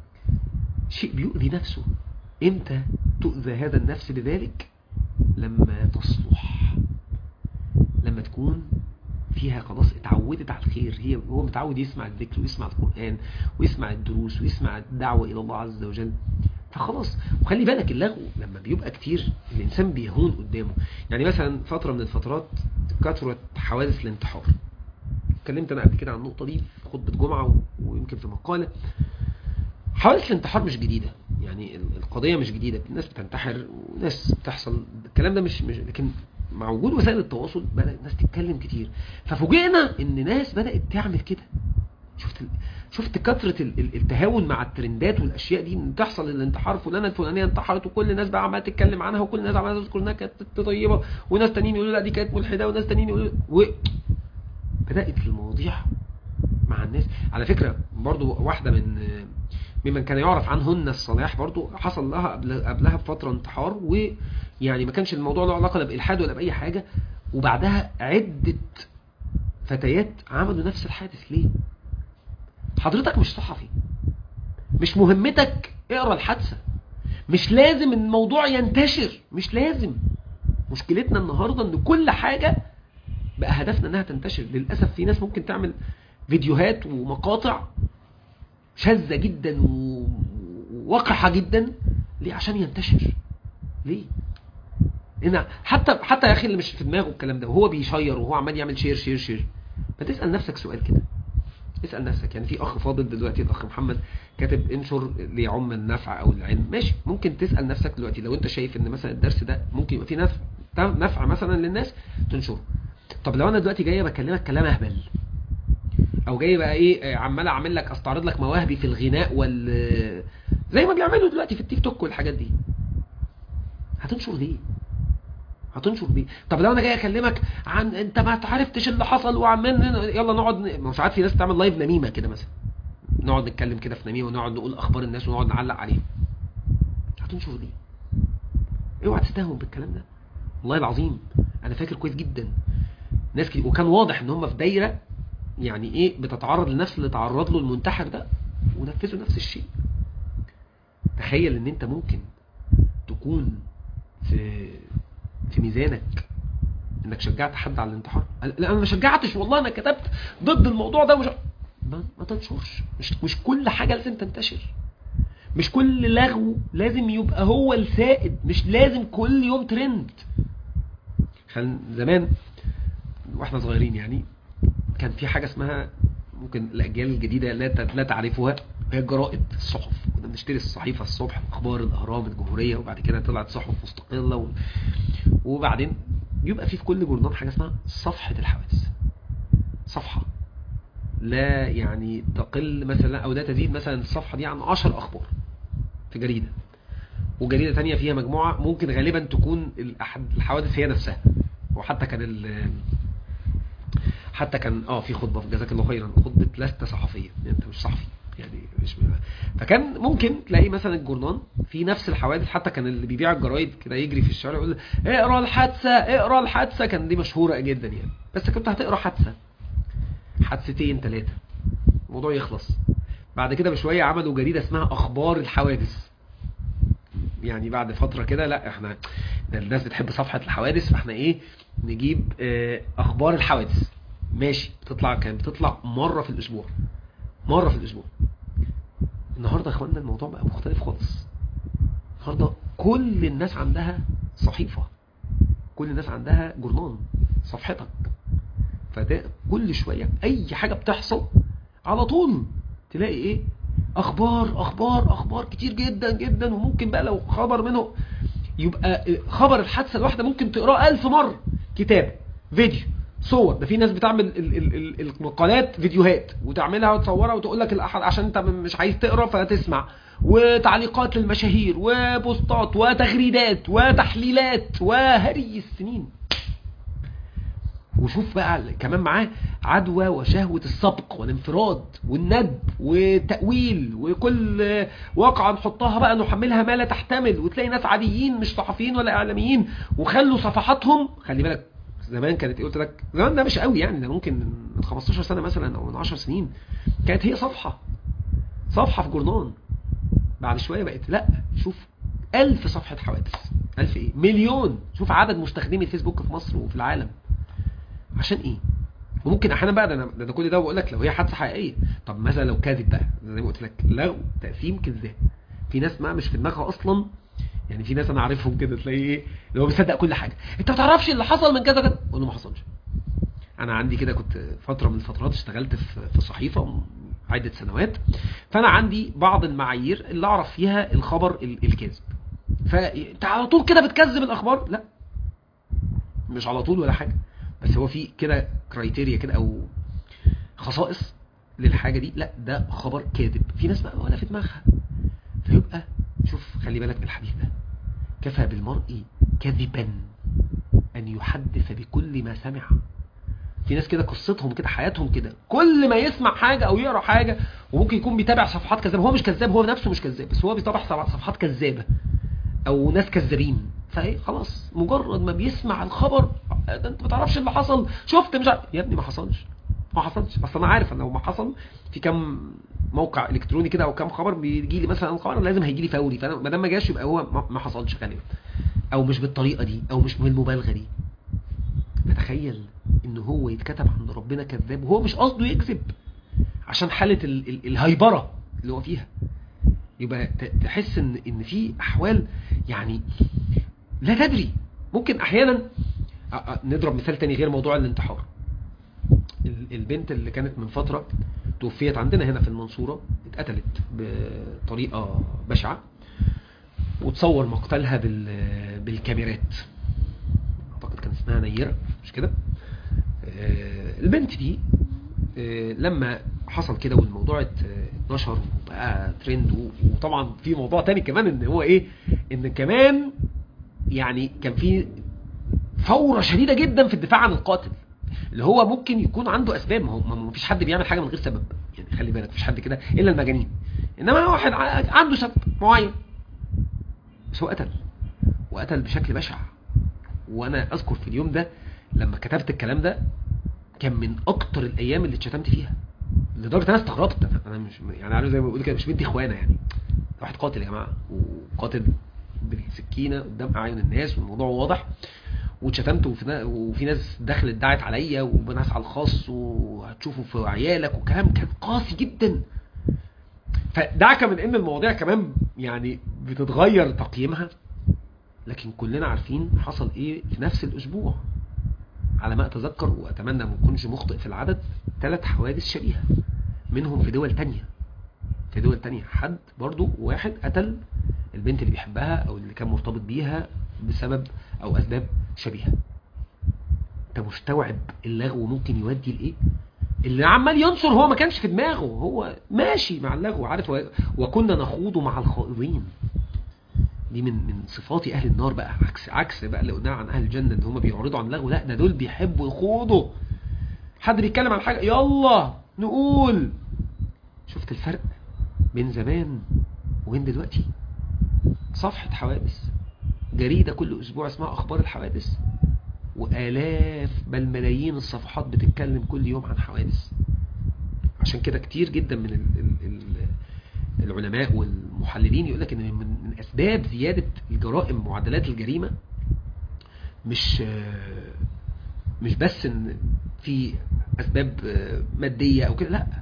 [SPEAKER 1] شيء بيؤذي نفسه امتى تؤذى هذا النفس بذلك لما تصلح لما تكون فيها خلاص اتعودت على الخير هي هو متعود يسمع الذكر ويسمع القرآن ويسمع الدروس ويسمع الدعوة إلى الله عز وجل فخلاص وخلي بالك اللغو لما بيبقى كتير الإنسان بيهون قدامه يعني مثلا فترة من الفترات كثرت حوادث الانتحار اتكلمت أنا قبل كده عن النقطة دي في خطبة جمعة ويمكن في مقالة حوادث الانتحار مش جديدة يعني القضية مش جديدة الناس بتنتحر وناس بتحصل الكلام ده مش, مش لكن مع وجود وسائل التواصل بدأ الناس تتكلم كتير ففوجئنا ان ناس بدأت تعمل كده شفت شفت كثرة التهاون مع الترندات والاشياء دي ان تحصل الانتحار فلانه الفلانيه انتحرت وكل الناس بقى عماله تتكلم عنها وكل الناس عماله تذكر انها كانت طيبه وناس تانيين يقولوا لا دي كانت ملحده وناس تانيين يقولوا و... بدأت المواضيع مع الناس على فكرة برضو واحدة من ممن كان يعرف عنهن الصلاح برضو حصل لها قبل قبلها بفترة انتحار ويعني ما كانش الموضوع له علاقة لا بإلحاد ولا بأي حاجة وبعدها عدة فتيات عملوا نفس الحادث ليه حضرتك مش صحفي مش مهمتك اقرا الحادثه مش لازم الموضوع ينتشر مش لازم مشكلتنا النهارده ان كل حاجه بقى هدفنا انها تنتشر للاسف في ناس ممكن تعمل فيديوهات ومقاطع شاذة جدا ووقحة جدا ليه عشان ينتشر ليه هنا حتى حتى يا اخي اللي مش في دماغه الكلام ده وهو بيشير وهو عمال يعمل شير شير شير ما تسال نفسك سؤال كده اسال نفسك يعني في اخ فاضل دلوقتي الاخ محمد كاتب انشر ليعم النفع او العلم ماشي ممكن تسال نفسك دلوقتي لو انت شايف ان مثلا الدرس ده ممكن يبقى فيه نفع نفع مثلا للناس تنشره طب لو انا دلوقتي جاي بكلمك كلام اهبل او جاي بقى ايه عمال اعمل لك استعرض لك مواهبي في الغناء وال زي ما بيعملوا دلوقتي في التيك توك والحاجات دي هتنشر ليه هتنشر ليه طب لو انا جاي اكلمك عن انت ما عرفتش اللي حصل وعمال يلا نقعد ما ساعات في ناس بتعمل لايف نميمه كده مثلا نقعد نتكلم كده في نميمه ونقعد نقول اخبار الناس ونقعد نعلق عليه هتنشر ليه اوعى تستهون بالكلام ده والله العظيم انا فاكر كويس جدا ناس كتير وكان واضح ان هم في دايره يعني ايه بتتعرض لنفس اللي تعرض له المنتحر ده ونفذوا نفس الشيء تخيل ان انت ممكن تكون في في ميزانك انك شجعت حد على الانتحار لا انا ما شجعتش والله انا كتبت ضد الموضوع ده مش ما, ما تنشرش مش مش كل حاجه لازم تنتشر مش كل لغو لازم يبقى هو السائد مش لازم كل يوم ترند كان زمان واحنا صغيرين يعني كان في حاجة اسمها ممكن الأجيال الجديدة لا لا تعرفها هي الجرائد الصحف كنا بنشتري الصحيفة الصبح أخبار الأهرام الجمهورية وبعد كده طلعت صحف مستقلة و... وبعدين يبقى في في كل جورنال حاجة اسمها صفحة الحوادث صفحة لا يعني تقل مثلا أو لا تزيد مثلا الصفحة دي عن 10 أخبار في جريدة وجريدة تانية فيها مجموعة ممكن غالبا تكون الحوادث هي نفسها وحتى كان حتى كان اه في خطبه جزاك الله خيرا خطبه لست صحفيا يعني انت مش صحفي يعني مش بيبقى. فكان ممكن تلاقي مثلا الجورنان في نفس الحوادث حتى كان اللي بيبيع الجرايد كده يجري في الشارع يقول اقرا الحادثه اقرا الحادثه كان دي مشهوره جدا يعني بس كنت هتقرا حادثه حادثتين ثلاثه الموضوع يخلص بعد كده بشويه عملوا جريده اسمها اخبار الحوادث يعني بعد فتره كده لا احنا الناس بتحب صفحه الحوادث فاحنا ايه نجيب اه اخبار الحوادث ماشي بتطلع كان بتطلع مرة في الأسبوع مرة في الأسبوع النهاردة يا اخوانا الموضوع بقى مختلف خالص النهاردة كل الناس عندها صحيفة كل الناس عندها جورنان صفحتك فده كل شوية أي حاجة بتحصل على طول تلاقي إيه أخبار أخبار أخبار كتير جدا جدا وممكن بقى لو خبر منه يبقى خبر الحادثة الواحدة ممكن تقراه ألف مرة كتاب فيديو صور ده في ناس بتعمل ال ال ال المقالات فيديوهات وتعملها وتصورها وتقول لك الاحد عشان انت مش عايز تقرا فتسمع وتعليقات للمشاهير وبوستات وتغريدات وتحليلات وهري السنين وشوف بقى كمان معاه عدوى وشهوة السبق والانفراد والندب والتأويل وكل واقعة نحطها بقى نحملها ما لا تحتمل وتلاقي ناس عاديين مش صحفيين ولا اعلاميين وخلوا صفحاتهم خلي بالك زمان كانت قلت لك زمان ده مش قوي يعني ده ممكن من 15 سنة مثلا او من 10 سنين كانت هي صفحة صفحة في جورنان بعد شوية بقت لا شوف ألف صفحة حوادث ألف إيه مليون شوف عدد مستخدمي الفيسبوك في مصر وفي العالم عشان إيه وممكن احيانا بقى ده, ده, ده كل ده بقول لك لو هي حادثه حقيقيه طب مثلا لو كاذب بقى زي ما قلت لك لغو تقسيم كذاب في ناس ما مش في دماغها اصلا يعني في ناس انا عارفهم كده تلاقي ايه اللي هو بيصدق كل حاجه انت ما تعرفش اللي حصل من كذا كذا اقول له ما حصلش انا عندي كده كنت فتره من الفترات اشتغلت في في صحيفه عده سنوات فانا عندي بعض المعايير اللي اعرف فيها الخبر الكاذب فانت على طول كده بتكذب الاخبار لا مش على طول ولا حاجه بس هو في كده كرايتيريا كده او خصائص للحاجه دي لا ده خبر كاذب في ناس بقى ولا في دماغها فيبقى شوف خلي بالك من الحديث ده كفى بالمرء كذبا ان يحدث بكل ما سمع في ناس كده قصتهم كده حياتهم كده كل ما يسمع حاجة او يقرا حاجة وممكن يكون بيتابع صفحات كذابة هو مش كذاب هو نفسه مش كذاب بس هو بيتابع صفحات كذابة او ناس كذابين فايه خلاص مجرد ما بيسمع الخبر ده انت ما تعرفش اللي حصل شفت مش عارف يا ابني ما حصلش ما حصلش بس انا عارف ان لو ما حصل في كم موقع الكتروني كده او كام خبر بيجي لي مثلا خبر لازم هيجي لي فوري فانا ما دام ما جاش يبقى هو ما- ما حصلش غالبا او مش بالطريقه دي او مش بالمبالغه دي فتخيل ان هو يتكتب عند ربنا كذاب وهو مش قصده يكذب عشان حاله ال ال الهيبره اللي هو فيها يبقى ت- تحس ان ان في احوال يعني لا تدري ممكن احيانا أ- أ- نضرب مثال تاني غير موضوع الانتحار ال- البنت اللي كانت من فترة توفيت عندنا هنا في المنصورة اتقتلت بطريقة بشعة وتصور مقتلها بال- بالكاميرات اعتقد كان اسمها نيرة مش كده آه، البنت دي آه، لما حصل كده والموضوع ات- اتنشر وبقى ترند و- وطبعا في موضوع تاني كمان ان هو ايه ان كمان يعني كان في ثورة شديدة جدا في الدفاع عن القاتل اللي هو ممكن يكون عنده اسباب ما هو ما فيش حد بيعمل حاجة من غير سبب يعني خلي بالك مفيش حد كده الا المجانين انما واحد ع- عنده سبب معين بس هو قتل وقتل بشكل بشع وانا اذكر في اليوم ده لما كتبت الكلام ده كان من اكتر الايام اللي اتشتمت فيها لدرجه انا استغربت انا مش يعني عارف زي ما بيقولوا كده مش بنتي اخوانا يعني واحد قاتل يا جماعه وقاتل بسكينه قدام اعين الناس والموضوع واضح واتشتمت وفي, نا- وفي ناس دخلت دعت عليا وناس على الخاص وهتشوفوا في عيالك وكلام كان قاسي جدا فدعك من ان المواضيع كمان يعني بتتغير تقييمها لكن كلنا عارفين حصل ايه في نفس الاسبوع على ما اتذكر واتمنى ما اكونش مخطئ في العدد ثلاث حوادث شبيهه منهم في دول تانية في دول تانية حد برضو واحد قتل البنت اللي بيحبها او اللي كان مرتبط بيها بسبب او اسباب شبيهه انت مستوعب اللغو ممكن يودي لايه اللي عمال ينصر هو ما كانش في دماغه هو ماشي مع اللغو عارف و- وكنا نخوض مع الخائضين دي من من صفات اهل النار بقى عكس عكس بقى اللي قلناه عن اهل الجنه ان هم بيعرضوا عن اللغو لا ده دول بيحبوا يخوضوا حد بيتكلم عن حاجه يلا نقول شفت الفرق بين زمان وبين دلوقتي صفحه حوادث جريده كل اسبوع اسمها اخبار الحوادث والاف بل ملايين الصفحات بتتكلم كل يوم عن حوادث عشان كده كتير جدا من ال ال ال العلماء والمحللين يقول لك ان من, من اسباب زياده الجرائم معدلات الجريمه مش آه، مش بس ان في اسباب آه، ماديه او كده لا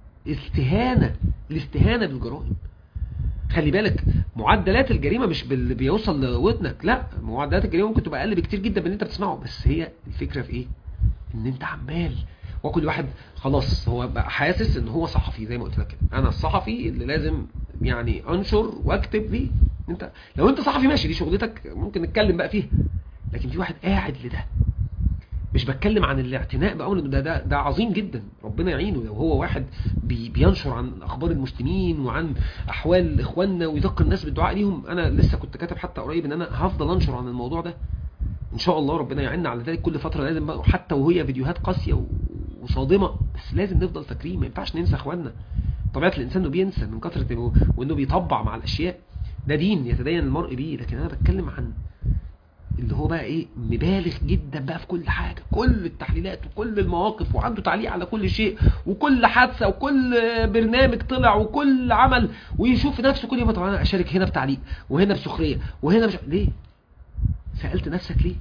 [SPEAKER 1] استهانه الاستهانه بالجرائم خلي بالك معدلات الجريمه مش باللي بيوصل لودنك لا معدلات الجريمه ممكن تبقى اقل بكتير جدا من اللي انت بتسمعه بس هي الفكره في ايه ان انت عمال وكل واحد خلاص هو بقى حاسس ان هو صحفي زي ما قلت لك كده. انا الصحفي اللي لازم يعني انشر واكتب ليه انت لو انت صحفي ماشي دي شغلتك ممكن نتكلم بقى فيها لكن في واحد قاعد لده مش بتكلم عن الاعتناء بقى إن ده ده ده عظيم جدا ربنا يعينه لو هو واحد بي بينشر عن اخبار المسلمين وعن احوال اخواننا ويذكر الناس بالدعاء ليهم انا لسه كنت كاتب حتى قريب ان انا هفضل انشر عن الموضوع ده ان شاء الله ربنا يعيننا على ذلك كل فتره لازم بقى حتى وهي فيديوهات قاسيه و- وصادمه بس لازم نفضل فاكرين ما ينفعش ننسى اخواننا طبيعه الانسان انه بينسى من كثره وانه بيطبع مع الاشياء ده دين يتدين المرء به لكن انا بتكلم عن اللي هو بقى ايه مبالغ جدا بقى في كل حاجة كل التحليلات وكل المواقف وعنده تعليق على كل شيء وكل حادثة وكل برنامج طلع وكل عمل ويشوف نفسه كل يوم طب انا اشارك هنا بتعليق وهنا بسخرية وهنا مش ليه سألت نفسك ليه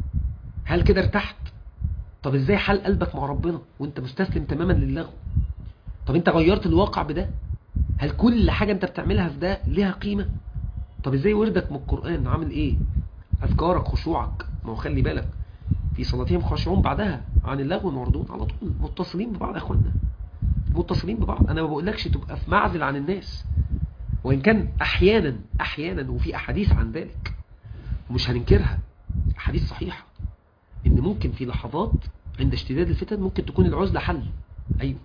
[SPEAKER 1] هل كده ارتحت طب ازاي حال قلبك مع ربنا وانت مستسلم تماما للغو طب انت غيرت الواقع بده هل كل حاجة انت بتعملها في ده ليها قيمة طب ازاي وردك من القرآن عامل ايه اذكارك خشوعك ما هو خلي بالك في صلاتهم خاشعون بعدها عن اللغو معرضون على طول متصلين ببعض يا اخوانا متصلين ببعض انا ما بقولكش تبقى في معزل عن الناس وان كان احيانا احيانا وفي احاديث عن ذلك ومش هننكرها احاديث صحيحه ان ممكن في لحظات عند اشتداد الفتن ممكن تكون العزله حل ايوه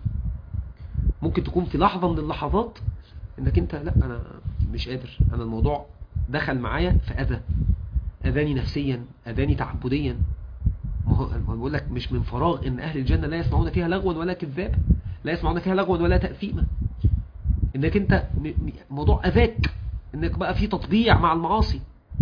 [SPEAKER 1] ممكن تكون في لحظه من اللحظات انك انت لا انا مش قادر انا الموضوع دخل معايا في اذى اذاني نفسيا اذاني تعبديا ما هو ما بقول لك مش من فراغ ان اهل الجنه لا يسمعون فيها لغوا ولا كذابا لا يسمعون فيها لغوا ولا تاثيما انك انت م- م- موضوع اذاك انك بقى في تطبيع مع المعاصي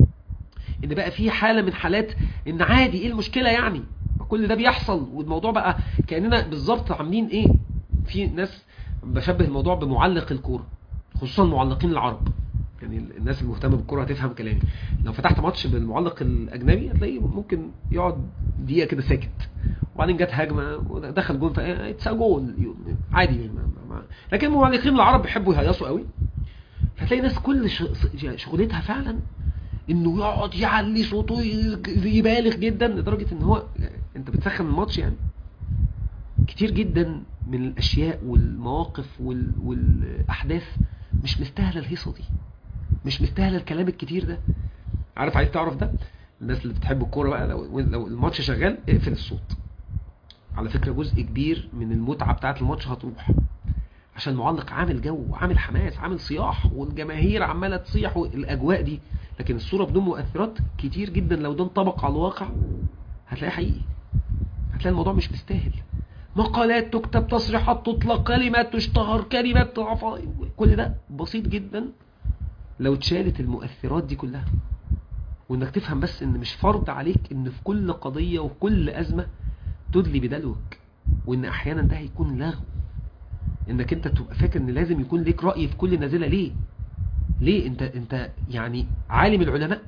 [SPEAKER 1] ان بقى في حاله من حالات ان عادي ايه المشكله يعني ما كل ده بيحصل والموضوع بقى كاننا بالظبط عاملين ايه في ناس بشبه الموضوع بمعلق الكوره خصوصا المعلقين العرب يعني الناس المهتمه بالكوره هتفهم كلامي لو فتحت ماتش بالمعلق الاجنبي هتلاقيه ممكن يقعد دقيقه كده ساكت وبعدين جت هجمه ودخل جول اتس جول عادي يعني ما ما لكن المعلقين العرب بيحبوا يهيصوا قوي هتلاقي ناس كل شغلتها فعلا انه يقعد يعلي صوته يبالغ جدا لدرجه ان هو انت بتسخن الماتش يعني كتير جدا من الاشياء والمواقف وال... والاحداث مش مستاهله الهيصه دي مش مستاهله الكلام الكتير ده عارف عايز تعرف ده الناس اللي بتحب الكوره بقى لو لو الماتش شغال اقفل الصوت على فكره جزء كبير من المتعه بتاعه الماتش هتروح عشان المعلق عامل جو عامل حماس عامل صياح والجماهير عماله تصيح والاجواء دي لكن الصوره بدون مؤثرات كتير جدا لو ده انطبق على الواقع هتلاقيه حقيقي هتلاقي الموضوع مش مستاهل مقالات تكتب تصريحات تطلق كلمات تشتهر كلمات كل ده بسيط جدا لو اتشالت المؤثرات دي كلها وانك تفهم بس ان مش فرض عليك ان في كل قضية وفي كل ازمة تدلي بدلوك وان احيانا ده هيكون لغو انك انت تبقى فاكر ان لازم يكون ليك رأي في كل نازلة ليه ليه انت انت يعني عالم العلماء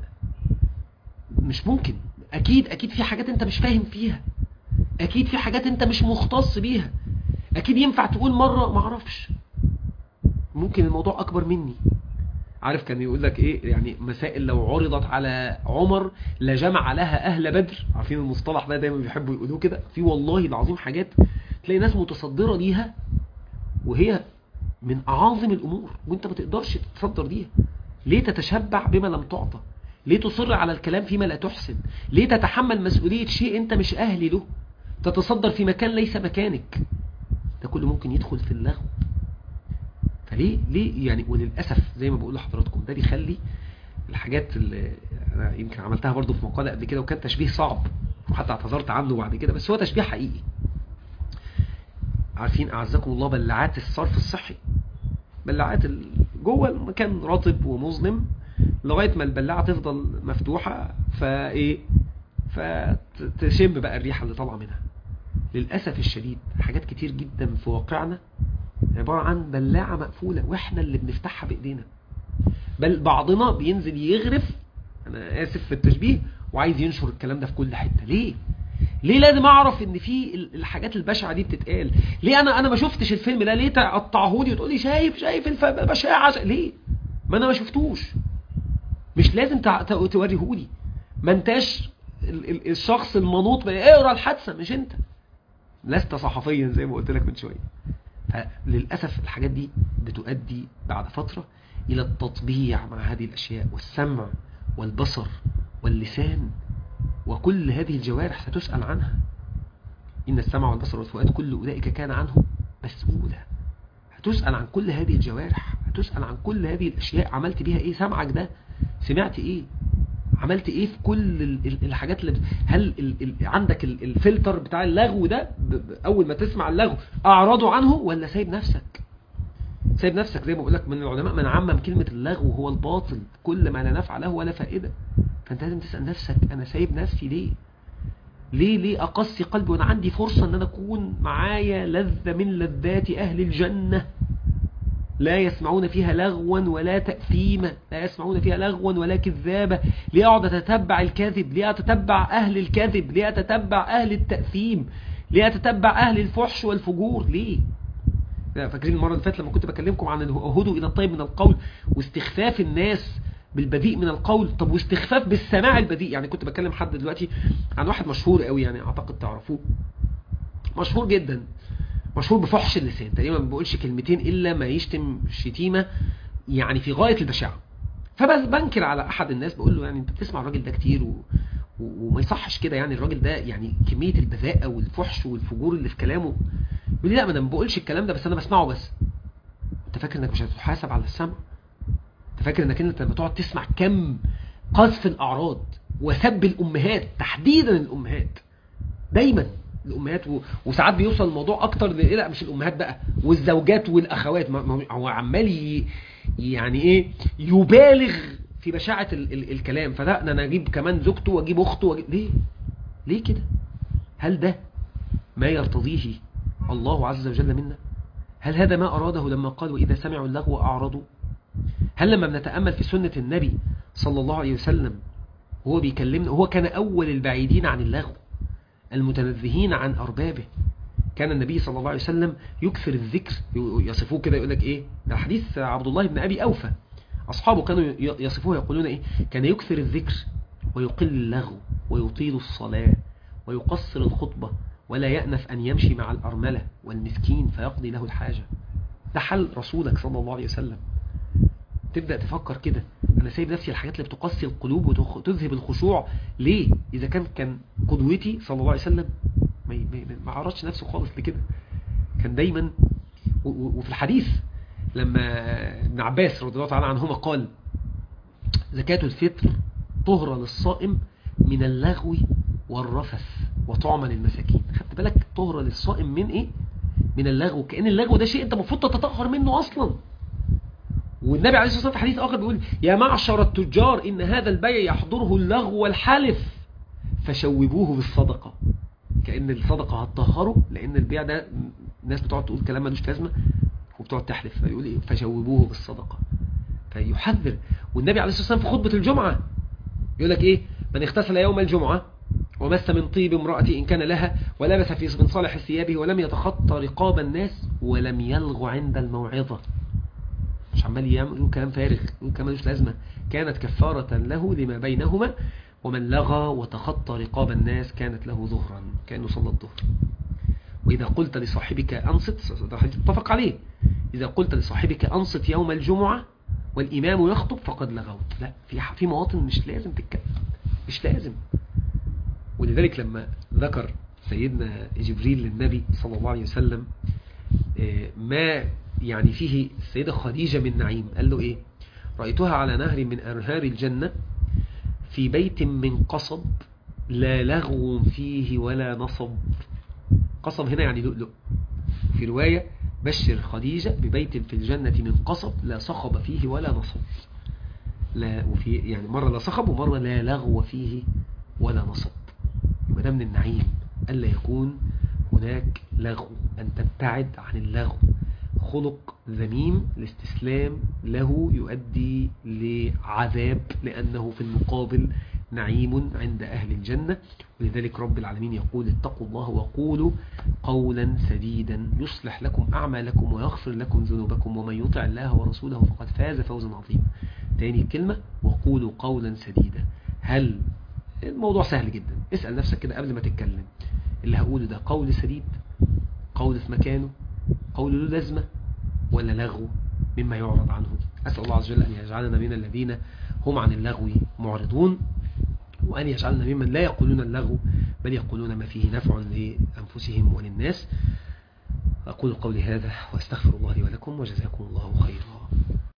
[SPEAKER 1] مش ممكن اكيد اكيد في حاجات انت مش فاهم فيها اكيد في حاجات انت مش مختص بيها اكيد ينفع تقول مرة معرفش ممكن الموضوع اكبر مني عارف كان يقول لك ايه يعني مسائل لو عرضت على عمر لجمع لها اهل بدر عارفين المصطلح ده دايما بيحبوا يقولوه كده في والله العظيم حاجات تلاقي ناس متصدرة ليها وهي من اعاظم الامور وانت ما تقدرش تتصدر ليها ليه تتشبع بما لم تعطى ليه تصر على الكلام فيما لا تحسن ليه تتحمل مسؤولية شيء انت مش اهلي له تتصدر في مكان ليس مكانك ده كله ممكن يدخل في اللغو فليه ليه يعني وللاسف زي ما بقول لحضراتكم ده بيخلي الحاجات اللي انا يمكن عملتها برضو في مقاله قبل كده وكان تشبيه صعب وحتى اعتذرت عنه بعد كده بس هو تشبيه حقيقي عارفين اعزكم الله بلعات الصرف الصحي بلعات جوه المكان رطب ومظلم لغايه ما البلاعه تفضل مفتوحه فايه فتشم بقى الريحه اللي طالعه منها للاسف الشديد حاجات كتير جدا في واقعنا عبارة عن بلاعة مقفولة واحنا اللي بنفتحها بايدينا بل بعضنا بينزل يغرف انا اسف في التشبيه وعايز ينشر الكلام ده في كل حتة ليه ليه لازم اعرف ان في الحاجات البشعه دي بتتقال ليه انا انا ما شفتش الفيلم ده ليه تقطعه لي وتقول لي شايف شايف البشاعه ليه ما انا ما شفتوش مش لازم توريه لي ما انتاش الشخص المنوط اقرا الحادثه مش انت لست صحفيا زي ما قلت لك من شويه فللأسف الحاجات دي بتؤدي بعد فترة إلى التطبيع مع هذه الأشياء والسمع والبصر واللسان وكل هذه الجوارح ستسأل عنها إن السمع والبصر والفؤاد كل أولئك كان عنه مسؤولا هتسأل عن كل هذه الجوارح هتسأل عن كل هذه الأشياء عملت بيها إيه سمعك ده سمعت إيه عملت ايه في كل الحاجات اللي هل ال ال عندك الفلتر بتاع اللغو ده اول ما تسمع اللغو اعرضه عنه ولا سايب نفسك سايب نفسك زي ما بقول لك من العلماء من عمم كلمة اللغو هو الباطل كل ما لا نفع له ولا فائدة فانت لازم تسأل نفسك انا سايب نفسي ليه ليه ليه اقصي قلبي وانا عندي فرصة ان انا اكون معايا لذة من لذات اهل الجنة لا يسمعون فيها لغوا ولا تأثيما لا يسمعون فيها لغوا ولا كذابة ليه أقعد أتتبع الكذب ليه أتتبع أهل الكذب ليه أتتبع أهل التأثيم ليه أتتبع أهل الفحش والفجور ليه فاكرين المرة اللي فاتت لما كنت بكلمكم عن الهدوء إلى الطيب من القول واستخفاف الناس بالبذيء من القول طب واستخفاف بالسماع البذيء يعني كنت بكلم حد دلوقتي عن واحد مشهور قوي يعني أعتقد تعرفوه مشهور جدا مشهور بفحش اللسان تقريبا ما بيقولش كلمتين الا ما يشتم شتيمه يعني في غايه البشاعه فبس بنكر على احد الناس بقول له يعني انت بتسمع الراجل ده كتير و... و... وما يصحش كده يعني الراجل ده يعني كميه البذاءه والفحش والفجور اللي في كلامه يقول لي لا ما انا ما بقولش الكلام ده بس انا بسمعه بس انت فاكر انك مش هتحاسب على السمع انت فاكر انك انت لما تقعد تسمع كم قذف الاعراض وسب الامهات تحديدا الامهات دايما الامهات و... وساعات بيوصل الموضوع اكتر ل... لا مش الامهات بقى والزوجات والاخوات ما... هو عمال ي... يعني ايه يبالغ في بشاعه ال... ال... الكلام فلا انا اجيب كمان زوجته واجيب اخته واجيب... ليه ليه كده هل ده ما يرتضيه الله عز وجل منا هل هذا ما أراده لما قال وإذا سمعوا اللغو أعرضوا هل لما بنتأمل في سنة النبي صلى الله عليه وسلم هو بيكلمنا هو كان أول البعيدين عن اللغو المتنزهين عن أربابه كان النبي صلى الله عليه وسلم يكثر الذكر يصفوه كده يقول لك إيه ده حديث عبد الله بن أبي أوفى أصحابه كانوا يصفوه يقولون إيه كان يكثر الذكر ويقل اللغو ويطيل الصلاة ويقصر الخطبة ولا يأنف أن يمشي مع الأرملة والمسكين فيقضي له الحاجة ده حل رسولك صلى الله عليه وسلم تبدأ تفكر كده أنا سايب نفسي الحاجات اللي بتقسي القلوب وتذهب الخشوع ليه إذا كان كان قدوتي صلى الله عليه وسلم ما ما عرضش نفسه خالص لكده كان دايما وفي الحديث لما ابن عباس رضي الله تعالى عنهما قال زكاة الفطر طهرة للصائم من اللغو والرفث وطعما للمساكين خدت بالك طهرة للصائم من ايه من اللغو كأن اللغو ده شيء انت المفروض تتطهر منه اصلا والنبي عليه الصلاة والسلام في حديث آخر بيقول يا معشر التجار إن هذا البيع يحضره اللغو والحلف فشوبوه بالصدقة كأن الصدقة هتطهره لأن البيع ده الناس بتقعد تقول كلام ملوش لازمة وبتقعد تحلف فيقول إيه فشوبوه بالصدقة فيحذر والنبي عليه الصلاة والسلام في خطبة الجمعة يقول لك إيه من اغتسل يوم الجمعة ومس من طيب امرأة إن كان لها ولبس في من صالح ثيابه ولم يتخطى رقاب الناس ولم يلغ عند الموعظة مش عمال يقول كلام فارغ يقول كلام ملوش لازمة كانت كفارة له لما بينهما ومن لغى وتخطى رقاب الناس كانت له ظهرا كأنه صلى الظهر وإذا قلت لصاحبك أنصت ده حديث متفق عليه إذا قلت لصاحبك أنصت يوم الجمعة والإمام يخطب فقد لغوت لا في في مواطن مش لازم تتكلم مش لازم ولذلك لما ذكر سيدنا جبريل للنبي صلى الله عليه وسلم ما يعني فيه السيدة خديجة من نعيم قال له إيه رأيتها على نهر من أنهار الجنة في بيت من قصب لا لغو فيه ولا نصب قصب هنا يعني لؤلؤ في رواية بشر خديجة ببيت في الجنة من قصب لا صخب فيه ولا نصب لا وفي يعني مرة لا صخب ومرة لا لغو فيه ولا نصب يبقى ده من النعيم ألا يكون هناك لغو أن تبتعد عن اللغو خلق ذميم الاستسلام له يؤدي لعذاب لأنه في المقابل نعيم عند أهل الجنة ولذلك رب العالمين يقول اتقوا الله وقولوا قولا سديدا يصلح لكم أعمالكم ويغفر لكم ذنوبكم ومن يطع الله ورسوله فقد فاز فوزا عظيما تاني كلمة وقولوا قولا سديدا هل الموضوع سهل جدا اسأل نفسك كده قبل ما تتكلم اللي هقوله ده قول سديد قول في مكانه قول له لازمة ولا لغو مما يعرض عنه أسأل الله عز وجل أن يجعلنا من الذين هم عن اللغو معرضون وأن يجعلنا ممن لا يقولون اللغو بل يقولون ما فيه نفع لأنفسهم وللناس أقول قولي هذا وأستغفر الله لي ولكم وجزاكم الله خيرا